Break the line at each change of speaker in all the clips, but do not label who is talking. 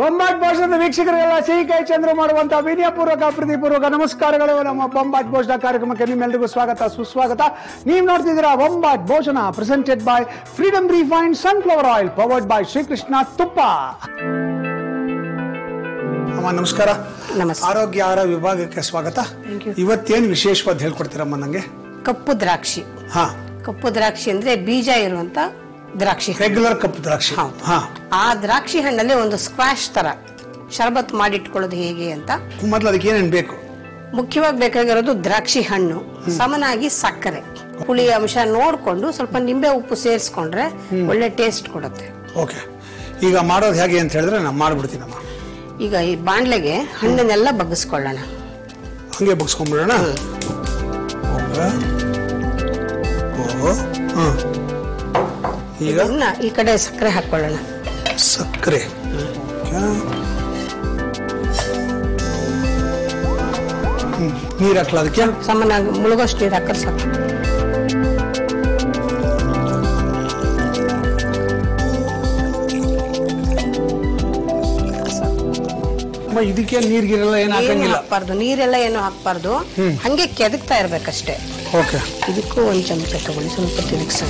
ಬೊಂಬಾಟ್ ಭೋಜನದ ವೀಕ್ಷಕರಿಗೆಲ್ಲ ಸಿಹಿ ಕೈ ಚಂದ್ರ ಮಾಡುವಂತ ವಿನಯಪೂರ್ವಕ ಪ್ರೀತಿಪೂರ್ವಕ ನಮಸ್ಕಾರಗಳು ನಮ್ಮ ಬೊಂಬಾಟ್ ಭೋಜನ ಕಾರ್ಯಕ್ರಮಕ್ಕೆ ನಿಮ್ಮೆಲ್ಲರಿಗೂ ಸ್ವಾಗತ ಸುಸ್ವಾಗತ ನೀವು ನೋಡ್ತಿದ್ದೀರಾ Bombat Bhojana presented by Freedom refined sunflower oil powered by Srikrishna ತುಪ್ಪ ಅಮ್ಮ ನಮಸ್ಕಾರ
ನಮಸ್ತೆ.
ಆರೋಗ್ಯ ಆಹಾರ ವಿಭಾಗಕ್ಕೆ ಸ್ವಾಗತ ಇವತ್ತೇನು ವಿಶೇಷವಾದ ಹೇಳ್ಕೊಡ್ತೀರಮ್ಮ ನಂಗೆ
ಕಪ್ಪು ದ್ರಾಕ್ಷಿ
ಹಾ
ಕಪ್ಪು ದ್ರಾಕ್ಷಿ ಅಂದ್ರೆ ಬೀಜ ಇರುವಂತ ದ್ರಾಕ್ಷಿ ಹಣ್ಣು.
ರೆಗ್ಯುಲರ್ ಕಪ್ಪು ದ್ರಾಕ್ಷಿ
ಹೌದು.
ಹಾ
ಆ ದ್ರಾಕ್ಷಿ ಹಣ್ಣಲ್ಲಿ ಒಂದು ಸ್ಕ್ವಾಶ್ ತರ ಶರಬತ್ ಮಾಡಿಟ್ಕೊಳ್ಳೋದು ಹೇಗೆ ಅಂತ
ಮೊದಲು ಅದಕ್ಕೆ ಏನೇನು ಬೇಕು
ಮುಖ್ಯವಾಗಿ ಬೇಕಾಗಿರೋದು ದ್ರಾಕ್ಷಿ ಹಣ್ಣು ಸಮನಾಗಿ ಸಕ್ಕರೆ ಹುಳಿ ಅಂಶ ನೋಡ್ಕೊಂಡು ಸ್ವಲ್ಪ ನಿಂಬೆ ಉಪ್ಪು ಸೇರಿಸ್ಕೊಂಡ್ರೆ ಒಳ್ಳೆ ಟೇಸ್ಟ್ ಕೊಡುತ್ತೆ
ಓಕೆ ಈಗ ಮಾಡೋದು ಹೇಗೆ ಅಂತ ಹೇಳಿದ್ರೆ ನಾನು ಮಾಡ್ಬಿಡ್ತೀನಮ್ಮ
ಈಗ ಈ ಬಾಣ್ಲೆಗೆ ಹಣ್ಣನ್ನೆಲ್ಲ ಬಗ್ಗಿಸ್ಕೊಳ್ಳೋಣ
ಹಂಗೆ ಬಗ್ಸ್ಕೊಂಡ್ಬಿಡೋಣ ಓಕೆ ಓ ಹಾಂ ಈಗ
ಇದನ್ನ ಈ ಕಡೆ ಸಕ್ಕರೆ ಹಾಕೊಳ್ಳೋಣ
ಸಕ್ಕರೆ ನೀರು ಹಾಕ್ಲ ಅದಕ್ಕೆ
ಸಮನಾಗಿ ಮುಳುಗೋಷ್ಟು ನೀರು ಹಾಕಿದ್ರೆ ಸಾಕು
ಅಮ್ಮ, ಇದಕ್ಕೆ ನೀರ್ಗಿರಲ್ಲ ಏನು
ಏನು
ಹಾಕಂಗಿಲ್ಲ
ಹಾಕ್ಬಾರ್ದು ನೀರೆಲ್ಲ ಏನು ಹಾಕ್ಬಾರ್ದು ಹಂಗೆ ಕೆದಕ್ತಾ ಇರ್ಬೇಕಷ್ಟೇ
ಓಕೆ
ಇದಕ್ಕೂ ಒಂದು ಚಮಚ ತಗೊಳ್ಳಿ ಸ್ವಲ್ಪ ತಿರುಗಿಸೋಣ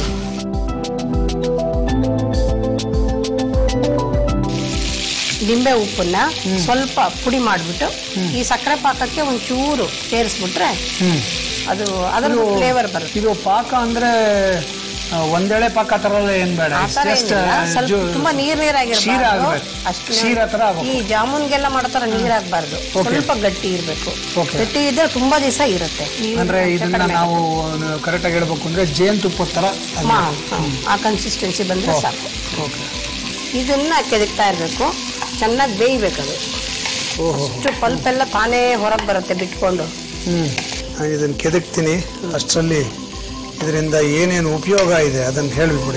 ಲಿಂಬೆ ಉಪ್ಪನ್ನ ಸ್ವಲ್ಪ ಪುಡಿ ಮಾಡಿಬಿಟ್ಟು ಈ ಸಕ್ಕರೆ ಪಾಕಕ್ಕೆ ಒಂಚೂರು ಸೇರಿಸ್ಬಿಟ್ರೆ
ಹ್ಮ್
ಅದು ಅದರ ಫ್ಲೇವರ್ ಬರುತ್ತೆ
ಇದು ಪಾಕ ಅಂದ್ರೆ ಆ, ಒಂದೇಳೆ ಪಾಕ ತರಲ್ಲ ಏನ್ ಬೇಡ
ಆ
It's
ಥರ
just,
ಏನಿಲ್ಲ.
ಆ,
ಸ್ವಲ್ಪ
ಜು-
ತುಂಬಾ ನೀರ್
ಶೀರ
ನೀರಾಗಿರ್ಬಾರ್ದು
ಆಗ್ಬೇಕು.
ಅಷ್ಟು
ಶೀರ ಥರ ಆಗ್ಬೇಕು.
ಈ ಜಾಮೂನ್ಗೆಲ್ಲ ಮಾಡತಾರ ನೀರಾಗಬಾರ್ದು ಸ್ವಲ್ಪ ಗಟ್ಟಿ ಇರ್ಬೇಕು
Okay.
ಗಟ್ಟಿ ಇದ್ರೆ ತುಂಬಾ ದಿವಸ ಇರುತ್ತೆ ನೀರಿನ
ಅಂದ್ರೆ
ಅಂಶ
ಇದನ್ನ
ಕಡಿಮೆ
ನಾವು ಕರೆಕ್ಟ್ ಆಗಿ ಹೇಳ್ಬೇಕು ಅಂದ್ರೆ ಜೇನುತುಪ್ಪದ ತರ
ಮಾ- ಹಾ, ಆ ಕನ್ಸಿಸ್ಟೆನ್ಸಿ ಬಂದ್ರೆ ಸಾಕು
ಓಕೆ
ಇದನ್ನ ಕೆದಕ್ತಾ ಇರಬೇಕು ಚೆನ್ನಾಗಿ ಬೇಯ್ಬೇಕದು
ಓಹೋ
ಅಷ್ಟು ಪಲ್ಪ್ ಎಲ್ಲ ತಾನೇ ಹೊರಗೆ ಬರುತ್ತೆ ಬಿಟ್ಕೊಂಡು
ಹ್ಮ್ ನಾನು ಇದನ್ನ ಕೆದಕ್ತೀನಿ ಅಷ್ಟರಲ್ಲಿ ಇದರಿಂದ ಏನೇನು ಉಪಯೋಗ ಇದೆ ಅದನ್ನ ಹೇಳಿಬಿಡಿ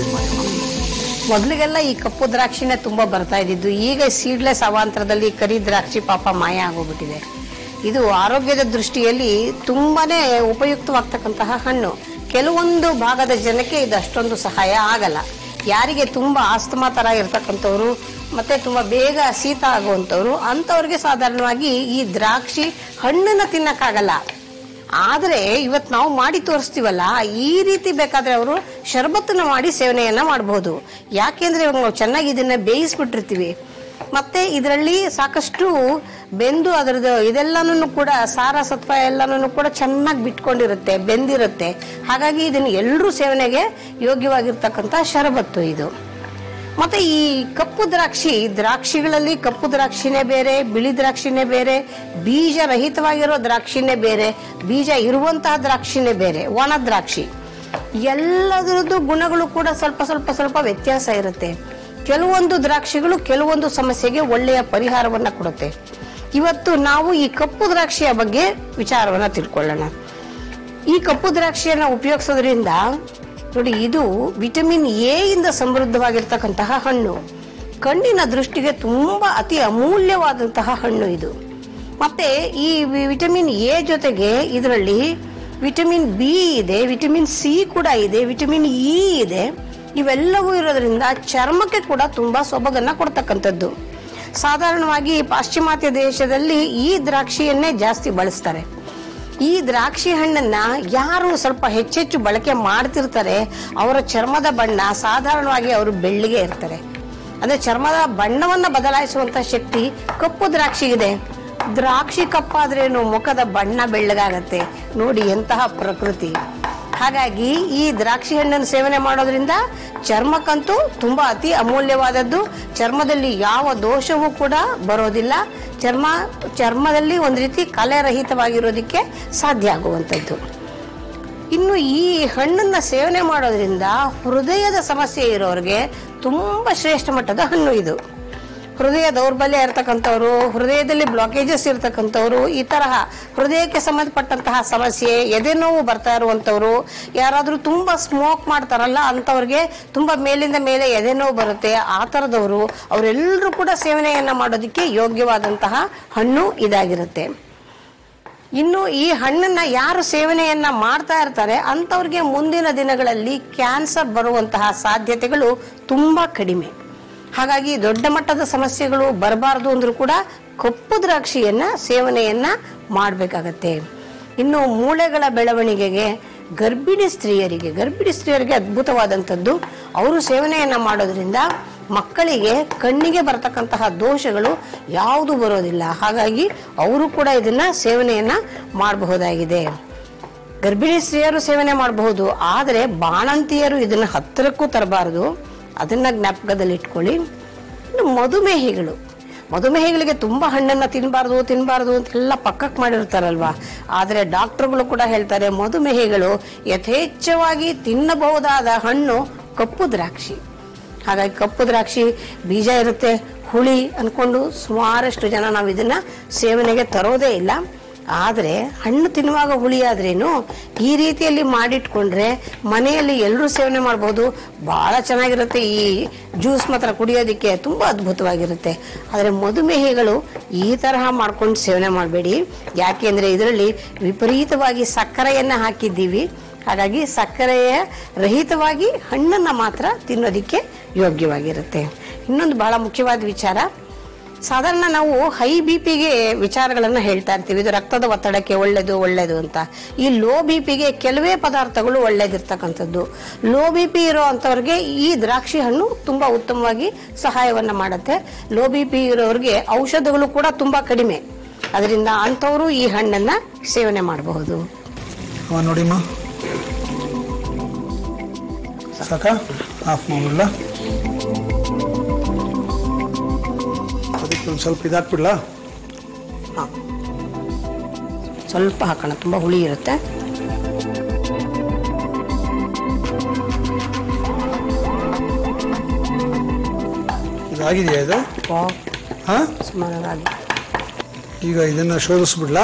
ಮೊದಲಿಗೆಲ್ಲ ಈ ಕಪ್ಪು ದ್ರಾಕ್ಷಿನೇ ತುಂಬಾ ಬರ್ತಾ ಇದ್ದಿದ್ದು ಈಗ ಸೀಡ್ಲೆಸ್ ಅವಾಂತರದಲ್ಲಿ ಕರಿ ದ್ರಾಕ್ಷಿ ಪಾಪ ಮಾಯ ಆಗೋಗ್ಬಿಟ್ಟಿದೆ ಇದು ಆರೋಗ್ಯದ ದೃಷ್ಟಿಯಲ್ಲಿ ತುಂಬಾನೇ ಉಪಯುಕ್ತವಾಗ್ತಕ್ಕಂತಹ ಹಣ್ಣು ಕೆಲವೊಂದು ಭಾಗದ ಜನಕ್ಕೆ ಇದು ಅಷ್ಟೊಂದು ಸಹಾಯ ಆಗಲ್ಲ ಯಾರಿಗೆ ತುಂಬಾ ಆಸ್ತಮಾ ತರ ಇರ್ತಕ್ಕಂಥವ್ರು ಮತ್ತೆ ತುಂಬಾ ಬೇಗ ಶೀತ ಆಗುವಂಥವ್ರು ಅಂಥವ್ರಿಗೆ ಸಾಧಾರಣವಾಗಿ ಈ ದ್ರಾಕ್ಷಿ ಹಣ್ಣನ್ನ ತಿನ್ನಕ್ಕಾಗಲ್ಲ ಆದ್ರೆ ಇವತ್ತು ನಾವು ಮಾಡಿ ತೋರಿಸ್ತೀವಲ್ಲ ಈ ರೀತಿ ಬೇಕಾದ್ರೆ ಅವರು ಶರ್ಬತ್ತನ್ನ ಮಾಡಿ ಸೇವನೆಯನ್ನ ಮಾಡಬಹುದು ಯಾಕೆಂದ್ರೆ ಇವಾಗ ನಾವು ಚೆನ್ನಾಗಿ ಇದನ್ನ ಬೇಯಿಸ್ಬಿಟ್ಟಿರ್ತೀವಿ ಮತ್ತೆ ಇದರಲ್ಲಿ ಸಾಕಷ್ಟು ಬೆಂದು ಅದರದ್ದು ಇದೆಲ್ಲನೂ ಕೂಡ ಸಾರ ಸತ್ವ ಎಲ್ಲನೂ ಕೂಡ ಚೆನ್ನಾಗಿ ಬಿಟ್ಕೊಂಡಿರುತ್ತೆ ಬೆಂದಿರುತ್ತೆ ಹಾಗಾಗಿ ಇದನ್ನು ಎಲ್ಲರೂ ಸೇವನೆಗೆ ಯೋಗ್ಯವಾಗಿರ್ತಕ್ಕಂಥ ಶರಬತ್ತು ಇದು ಮತ್ತೆ ಈ ಕಪ್ಪು ದ್ರಾಕ್ಷಿ ದ್ರಾಕ್ಷಿಗಳಲ್ಲಿ ಕಪ್ಪು ದ್ರಾಕ್ಷಿನೇ ಬೇರೆ ಬಿಳಿ ದ್ರಾಕ್ಷಿನೇ ಬೇರೆ ಬೀಜ ರಹಿತವಾಗಿರೋ ದ್ರಾಕ್ಷಿನೇ ಬೇರೆ ಬೀಜ ಇರುವಂತಹ ದ್ರಾಕ್ಷಿನೇ ಬೇರೆ ಒಣ ದ್ರಾಕ್ಷಿ ಎಲ್ಲದರದ್ದು ಗುಣಗಳು ಕೂಡ ಸ್ವಲ್ಪ ಸ್ವಲ್ಪ ಸ್ವಲ್ಪ ವ್ಯತ್ಯಾಸ ಇರುತ್ತೆ ಕೆಲವೊಂದು ದ್ರಾಕ್ಷಿಗಳು ಕೆಲವೊಂದು ಸಮಸ್ಯೆಗೆ ಒಳ್ಳೆಯ ಪರಿಹಾರವನ್ನ ಕೊಡುತ್ತೆ ಇವತ್ತು ನಾವು ಈ ಕಪ್ಪು ದ್ರಾಕ್ಷಿಯ ಬಗ್ಗೆ ವಿಚಾರವನ್ನ ತಿಳ್ಕೊಳ್ಳೋಣ ಈ ಕಪ್ಪು ದ್ರಾಕ್ಷಿಯನ್ನ ಉಪಯೋಗಿಸೋದ್ರಿಂದ ನೋಡಿ ಇದು ವಿಟಮಿನ್ ಎ ಇಂದ ಸಮೃದ್ಧವಾಗಿರ್ತಕ್ಕಂತಹ ಹಣ್ಣು ಕಣ್ಣಿನ ದೃಷ್ಟಿಗೆ ತುಂಬಾ ಅತಿ ಅಮೂಲ್ಯವಾದಂತಹ ಹಣ್ಣು ಇದು ಮತ್ತೆ ಈ ವಿ- ವಿಟಮಿನ್ ಎ ಜೊತೆಗೆ ಇದರಲ್ಲಿ ವಿಟಮಿನ್ ಬಿ ಇದೆ ವಿಟಮಿನ್ ಸಿ ಕೂಡ ಇದೆ ವಿಟಮಿನ್ ಇ ಇದೆ ಇವೆಲ್ಲವೂ ಇರೋದ್ರಿಂದ ಚರ್ಮಕ್ಕೆ ಕೂಡ ತುಂಬಾ ಸೊಬಗನ್ನ ಕೊಡ್ತಕ್ಕಂಥದ್ದು ಸಾಧಾರಣವಾಗಿ ಪಾಶ್ಚಿಮಾತ್ಯ ದೇಶದಲ್ಲಿ ಈ ದ್ರಾಕ್ಷಿಯನ್ನೇ ಜಾಸ್ತಿ ಬಳಸ್ತಾರೆ ಈ ದ್ರಾಕ್ಷಿ ಹಣ್ಣನ್ನ ಯಾರು ಸ್ವಲ್ಪ ಹೆಚ್ಚೆಚ್ಚು ಬಳಕೆ ಮಾಡ್ತಿರ್ತಾರೆ ಅವರ ಚರ್ಮದ ಬಣ್ಣ ಸಾಧಾರಣವಾಗಿ ಅವರು ಬೆಳ್ಳಿಗೆ ಇರ್ತಾರೆ ಅಂದ್ರೆ ಚರ್ಮದ ಬಣ್ಣವನ್ನ ಬದಲಾಯಿಸುವಂತ ಶಕ್ತಿ ಕಪ್ಪು ದ್ರಾಕ್ಷಿಗಿದೆ ದ್ರಾಕ್ಷಿ ಕಪ್ಪಾದ್ರೇನು ಮುಖದ ಬಣ್ಣ ಬೆಳ್ಳಗಾಗತ್ತೆ ನೋಡಿ ಎಂತಹ ಪ್ರಕೃತಿ ಹಾಗಾಗಿ ಈ ದ್ರಾಕ್ಷಿ ಹಣ್ಣನ್ನು ಸೇವನೆ ಮಾಡೋದ್ರಿಂದ ಚರ್ಮಕ್ಕಂತೂ ತುಂಬಾ ಅತಿ ಅಮೂಲ್ಯವಾದದ್ದು ಚರ್ಮದಲ್ಲಿ ಯಾವ ದೋಷವೂ ಕೂಡ ಬರೋದಿಲ್ಲ ಚರ್ಮ ಚರ್ಮದಲ್ಲಿ ಒಂದು ರೀತಿ ಕಲೆರಹಿತವಾಗಿರೋದಕ್ಕೆ ಸಾಧ್ಯ ಆಗುವಂಥದ್ದು ಇನ್ನು ಈ ಹಣ್ಣನ್ನ ಸೇವನೆ ಮಾಡೋದ್ರಿಂದ ಹೃದಯದ ಸಮಸ್ಯೆ ಇರೋರಿಗೆ ತುಂಬಾ ಶ್ರೇಷ್ಠ ಮಟ್ಟದ ಹಣ್ಣು ಇದು ಹೃದಯ ದೌರ್ಬಲ್ಯ ಇರತಕ್ಕಂಥವ್ರು ಹೃದಯದಲ್ಲಿ ಬ್ಲಾಕೇಜಸ್ ಇರತಕ್ಕಂಥವ್ರು ಈ ತರಹ ಹೃದಯಕ್ಕೆ ಸಂಬಂಧಪಟ್ಟಂತಹ ಸಮಸ್ಯೆ ಎದೆ ನೋವು ಬರ್ತಾ ಇರುವಂಥವ್ರು ಯಾರಾದರೂ ತುಂಬಾ ಸ್ಮೋಕ್ ಮಾಡ್ತಾರಲ್ಲ ಅಂಥವ್ರಿಗೆ ತುಂಬಾ ಮೇಲಿಂದ ಮೇಲೆ ಎದೆ ನೋವು ಬರುತ್ತೆ ಆ ಥರದವರು ಅವರೆಲ್ಲರೂ ಕೂಡ ಸೇವನೆಯನ್ನ ಮಾಡೋದಕ್ಕೆ ಯೋಗ್ಯವಾದಂತಹ ಹಣ್ಣು ಇದಾಗಿರುತ್ತೆ ಇನ್ನು ಈ ಹಣ್ಣನ್ನ ಯಾರು ಸೇವನೆಯನ್ನ ಮಾಡ್ತಾ ಇರ್ತಾರೆ ಅಂಥವ್ರಿಗೆ ಮುಂದಿನ ದಿನಗಳಲ್ಲಿ ಕ್ಯಾನ್ಸರ್ ಬರುವಂತಹ ಸಾಧ್ಯತೆಗಳು ತುಂಬಾ ಕಡಿಮೆ ಹಾಗಾಗಿ ದೊಡ್ಡ ಮಟ್ಟದ ಸಮಸ್ಯೆಗಳು ಬರಬಾರದು ಅಂದ್ರೂ ಕೂಡ ಕಪ್ಪು ದ್ರಾಕ್ಷಿಯನ್ನ ಸೇವನೆಯನ್ನ ಮಾಡಬೇಕಾಗತ್ತೆ ಇನ್ನು ಮೂಳೆಗಳ ಬೆಳವಣಿಗೆಗೆ ಗರ್ಭಿಣಿ ಸ್ತ್ರೀಯರಿಗೆ ಗರ್ಭಿಣಿ ಸ್ತ್ರೀಯರಿಗೆ ಅದ್ಭುತವಾದಂಥದ್ದು ಅವರು ಸೇವನೆಯನ್ನ ಮಾಡೋದ್ರಿಂದ ಮಕ್ಕಳಿಗೆ ಕಣ್ಣಿಗೆ ಬರತಕ್ಕಂತಹ ದೋಷಗಳು ಯಾವುದು ಬರೋದಿಲ್ಲ ಹಾಗಾಗಿ ಅವರು ಕೂಡ ಇದನ್ನ ಸೇವನೆಯನ್ನ ಮಾಡಬಹುದಾಗಿದೆ ಗರ್ಭಿಣಿ ಸ್ತ್ರೀಯರು ಸೇವನೆ ಮಾಡಬಹುದು ಆದರೆ ಬಾಣಂತಿಯರು ಇದನ್ನ ಹತ್ತಿರಕ್ಕೂ ತರಬಾರದು ಅದನ್ನ ಜ್ಞಾಪಕದಲ್ಲಿ ಇಟ್ಕೊಳ್ಳಿ ಇನ್ನು ಮಧುಮೇಹಿಗಳು ಮಧುಮೇಹಿಗಳಿಗೆ ತುಂಬಾ ಹಣ್ಣನ್ನ ತಿನ್ನಬಾರ್ದು ತಿನ್ನಬಾರ್ದು ಅಂತೆಲ್ಲ ಪಕ್ಕಕ್ಕೆ ಮಾಡಿರ್ತಾರಲ್ವಾ ಆದರೆ ಡಾಕ್ಟರ್ಗಳು ಕೂಡ ಹೇಳ್ತಾರೆ ಮಧುಮೇಹಿಗಳು ಯಥೇಚ್ಛವಾಗಿ ತಿನ್ನಬಹುದಾದ ಹಣ್ಣು ಕಪ್ಪು ದ್ರಾಕ್ಷಿ ಹಾಗಾಗಿ ಕಪ್ಪು ದ್ರಾಕ್ಷಿ ಬೀಜ ಇರುತ್ತೆ ಹುಳಿ ಅನ್ಕೊಂಡು ಸುಮಾರಷ್ಟು ಜನ ನಾವು ಇದನ್ನ ಸೇವನೆಗೆ ತರೋದೇ ಇಲ್ಲ ಆದರೆ ಹಣ್ಣು ತಿನ್ನುವಾಗ ಹುಳಿ ಆದ್ರೇನು ಈ ರೀತಿಯಲ್ಲಿ ಮಾಡಿಟ್ಕೊಂಡ್ರೆ ಮನೆಯಲ್ಲಿ ಎಲ್ಲರೂ ಸೇವನೆ ಮಾಡಬಹುದು ಬಹಳ ಚೆನ್ನಾಗಿರುತ್ತೆ ಈ ಜ್ಯೂಸ್ ಮಾತ್ರ ಕುಡಿಯೋದಕ್ಕೆ ತುಂಬಾ ಅದ್ಭುತವಾಗಿರುತ್ತೆ ಆದರೆ ಮಧುಮೇಹಿಗಳು ಈ ತರಹ ಮಾಡ್ಕೊಂಡು ಸೇವನೆ ಮಾಡಬೇಡಿ ಯಾಕೆಂದ್ರೆ ಇದರಲ್ಲಿ ವಿಪರೀತವಾಗಿ ಸಕ್ಕರೆಯನ್ನ ಹಾಕಿದ್ದೀವಿ ಹಾಗಾಗಿ ಸಕ್ಕರೆಯ ರಹಿತವಾಗಿ ಹಣ್ಣನ್ನ ಮಾತ್ರ ತಿನ್ನೋದಿಕ್ಕೆ ಯೋಗ್ಯವಾಗಿರುತ್ತೆ ಇನ್ನೊಂದು ಬಹಳ ಮುಖ್ಯವಾದ ವಿಚಾರ ಸಾಧಾರಣ ನಾವು ಹೈ ಬಿ ಪಿಗೆ ವಿಚಾರಗಳನ್ನ ಹೇಳ್ತಾ ಇರ್ತೀವಿ ಇದು ರಕ್ತದ ಒತ್ತಡಕ್ಕೆ ಒಳ್ಳೇದು ಒಳ್ಳೇದು ಅಂತ ಈ ಲೋ ಬಿ ಪಿಗೆ ಕೆಲವೇ ಪದಾರ್ಥಗಳು ಒಳ್ಳೇದಿರ್ತಕ್ಕಂಥದ್ದು ಲೋ ಬಿ ಪಿ ಇರೋ ಅಂಥವ್ರಿಗೆ ಈ ದ್ರಾಕ್ಷಿ ಹಣ್ಣು ತುಂಬಾ ಉತ್ತಮವಾಗಿ ಸಹಾಯವನ್ನ ಮಾಡುತ್ತೆ ಲೋ ಬಿ ಪಿ ಇರೋರಿಗೆ ಔಷಧಗಳು ಕೂಡ ತುಂಬಾ ಕಡಿಮೆ ಅದರಿಂದ ಅಂಥವರು ಈ ಹಣ್ಣನ್ನ ಸೇವನೆ ಮಾಡಬಹುದು
ಅವ ನೋಡಿಮ್ಮ ಸಾಕ ಆಫ್ ಮಾಡ್ಬಿಡ್ಲ ಅದಕ್ಕೆ ಒಂದು ಸ್ವಲ್ಪ ಇದಾಕ್ಬಿಡ್ಲಾ
ಸ್ವಲ್ಪ ಹಾಕೋಣ ತುಂಬಾ ಹುಳಿ ಇರುತ್ತೆ
ಇದಾಗಿದೆಯಾ ಇದು
ವಾವ್,
ಹಾ
ಸುಮಾರಾಗಿ
ಈಗ ಇದನ್ನ ಶೋಧಿಸ್ಬಿಡ್ಲಾ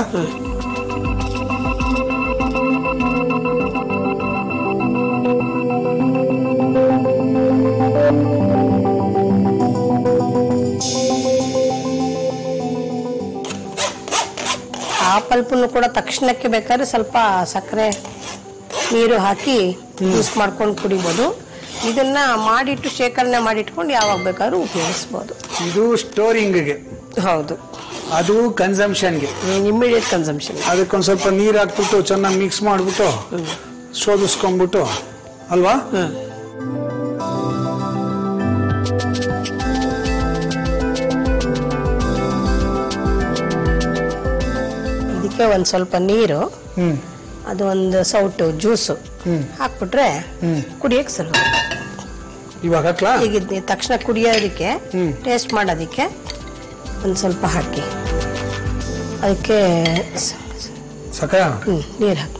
ಆ ಪಲ್ಪನ್ನು ಕೂಡ ತಕ್ಷಣಕ್ಕೆ ಬೇಕಾದ್ರೆ ಸ್ವಲ್ಪ ಸಕ್ಕರೆ ನೀರು ಹಾಕಿ ಯೂಸ್ ಮಾಡ್ಕೊಂಡು ಕುಡಿಬೋದು ಇದನ್ನ ಮಾಡಿಟ್ಟು ಶೇಖರಣೆ ಮಾಡಿಟ್ಕೊಂಡು ಯಾವಾಗ ಬೇಕಾದ್ರೂ ಉಪಯೋಗಿಸ್ಬೋದು
ಇದು ಸ್ಟೋರಿಂಗ್ಗೆ
ಹೌದು
ಅದು ಕನ್ಸಂಪ್ಷನ್ಗೆ
ಇಮಿಡಿಯೇಟ್ ಕನ್ಸಂಪ್ಷನ್
ಅದಕ್ಕೊಂದು ಸ್ವಲ್ಪ ನೀರು ಹಾಕ್ಬಿಟ್ಟು ಚೆನ್ನಾಗಿ ಮಿಕ್ಸ್ ಮಾಡಿಬಿಟ್ಟು ಶೋಧಿಸ್ಕೊಂಡ್ಬಿಟ್ಟು ಅಲ್ವಾ
ಇದಕ್ಕೆ ಒಂದು ಸ್ವಲ್ಪ ನೀರು
ಹ್ಮ್
ಅದು ಒಂದು ಸೌಟು ಜ್ಯೂಸು
ಹ್ಮ್.
ಹಾಕ್ಬಿಟ್ರೆ
ಹ್ಮ್.
ಕುಡಿಯಕ್ಕೆ ಸರ್
ಇವಾಗ ಹಾಕ್ಲಾ
ಈಗ ಇದ್ನ ತಕ್ಷಣ ಕುಡಿಯೋದಕ್ಕೆ
ಹ್ಮ್.
ಟೇಸ್ಟ್ ಮಾಡೋದಕ್ಕೆ ಒಂದು ಸ್ವಲ್ಪ ಹಾಕಿ ಅದಕ್ಕೆ ಸ-
ಸಾಕ
ಹ್ಮ್, ನೀರು ಹಾಕಿ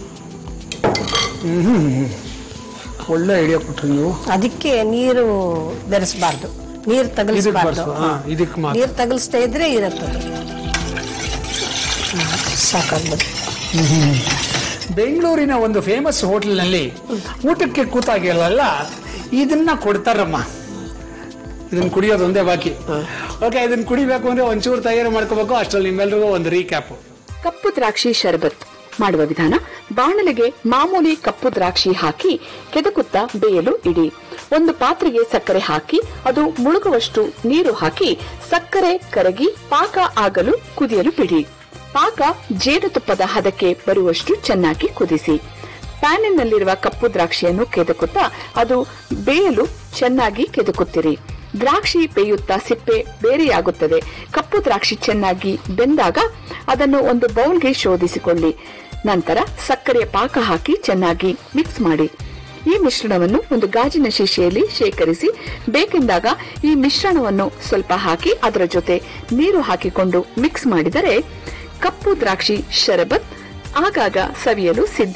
ಒಳ್ಳೆ ಐಡಿಯಾ ಕೊಟ್ರಿ ನೀವು
ಅದಕ್ಕೆ ನೀರು ಬೆರೆಸಬಾರ್ದು ನೀರು ತಗಲಿಸಬಾರ್ದು
ಬರ್ಸು, ಹಾ, ಇದಕ್ಕೆ ಮಾತ್ರ.
ನೀರು ತಗಲಿಸ್ತಾ ಇದ್ರೆ ಇರುತ್ತೆ ಅದು. ಹ್ಮ್, ಸಾಕಾಗ್ಬೋದು
ಬೆಂಗಳೂರಿನ ಒಂದು ಫೇಮಸ್ ಹೋಟೆಲ್ನಲ್ಲಿ ಊಟಕ್ಕೆ ಕೂತಾಗೆಲ್ಲ ಇದನ್ನ ಕೊಡ್ತಾರಮ್ಮ ಇದನ್ನ ಕುಡಿಯೋದು ಒಂದೇ ಬಾಕಿ ಓಕೆ ಇದನ್ನ ಕುಡಿಬೇಕು ಅಂದ್ರೆ ಒಂಚೂರು ತಯಾರು ಮಾಡ್ಕೋಬೇಕು ಅಷ್ಟ್ರಲ್ಲಿ ನಿಮ್ಮೆಲ್ರಿಗೂ ಒಂದು ರೀಕ್ಯಾಪ್
ಕಪ್ಪು ದ್ರಾಕ್ಷಿ ಶರಬತ್ ಮಾಡುವ ವಿಧಾನ ಬಾಣಲೆಗೆ ಮಾಮೂಲಿ ಕಪ್ಪು ದ್ರಾಕ್ಷಿ ಹಾಕಿ ಕೆದಕುತ್ತಾ ಬೇಯಲು ಇಡಿ ಒಂದು ಪಾತ್ರೆಗೆ ಸಕ್ಕರೆ ಹಾಕಿ ಅದು ಮುಳುಗುವಷ್ಟು ನೀರು ಹಾಕಿ ಸಕ್ಕರೆ ಕರಗಿ ಪಾಕ ಆಗಲು ಕುದಿಯಲು ಬಿಡಿ ಪಾಕ ಜೇನುತುಪ್ಪದ ಹದಕ್ಕೆ ಬರುವಷ್ಟು ಚೆನ್ನಾಗಿ ಕುದಿಸಿ ಪ್ಯಾನಿನಲ್ಲಿರುವ ಕಪ್ಪು ದ್ರಾಕ್ಷಿಯನ್ನು ಕೆದಕುತ್ತಾ ಅದು ಬೇಯಲು ಚೆನ್ನಾಗಿ ಕೆದಕುತ್ತಿರಿ ದ್ರಾಕ್ಷಿ ಬೇಯುತ್ತಾ ಸಿಪ್ಪೆ ಬೇರೆಯಾಗುತ್ತದೆ ಕಪ್ಪು ದ್ರಾಕ್ಷಿ ಚೆನ್ನಾಗಿ ಬೆಂದಾಗ ಅದನ್ನು ಒಂದು ಬೌಲ್ಗೆ ಶೋಧಿಸಿಕೊಳ್ಳಿ ನಂತರ ಸಕ್ಕರೆಯ ಪಾಕ ಹಾಕಿ ಚೆನ್ನಾಗಿ ಮಿಕ್ಸ್ ಮಾಡಿ ಈ ಮಿಶ್ರಣವನ್ನು ಒಂದು ಗಾಜಿನ ಶೀಶೆಯಲ್ಲಿ ಶೇಖರಿಸಿ ಬೇಕೆಂದಾಗ ಈ ಮಿಶ್ರಣವನ್ನು ಸ್ವಲ್ಪ ಹಾಕಿ ಅದರ ಜೊತೆ ನೀರು ಹಾಕಿಕೊಂಡು ಮಿಕ್ಸ್ ಮಾಡಿದರೆ ಕಪ್ಪು ದ್ರಾಕ್ಷಿ ಶರಬತ್ ಆಗಾಗ ಸವಿಯಲು ಸಿದ್ಧ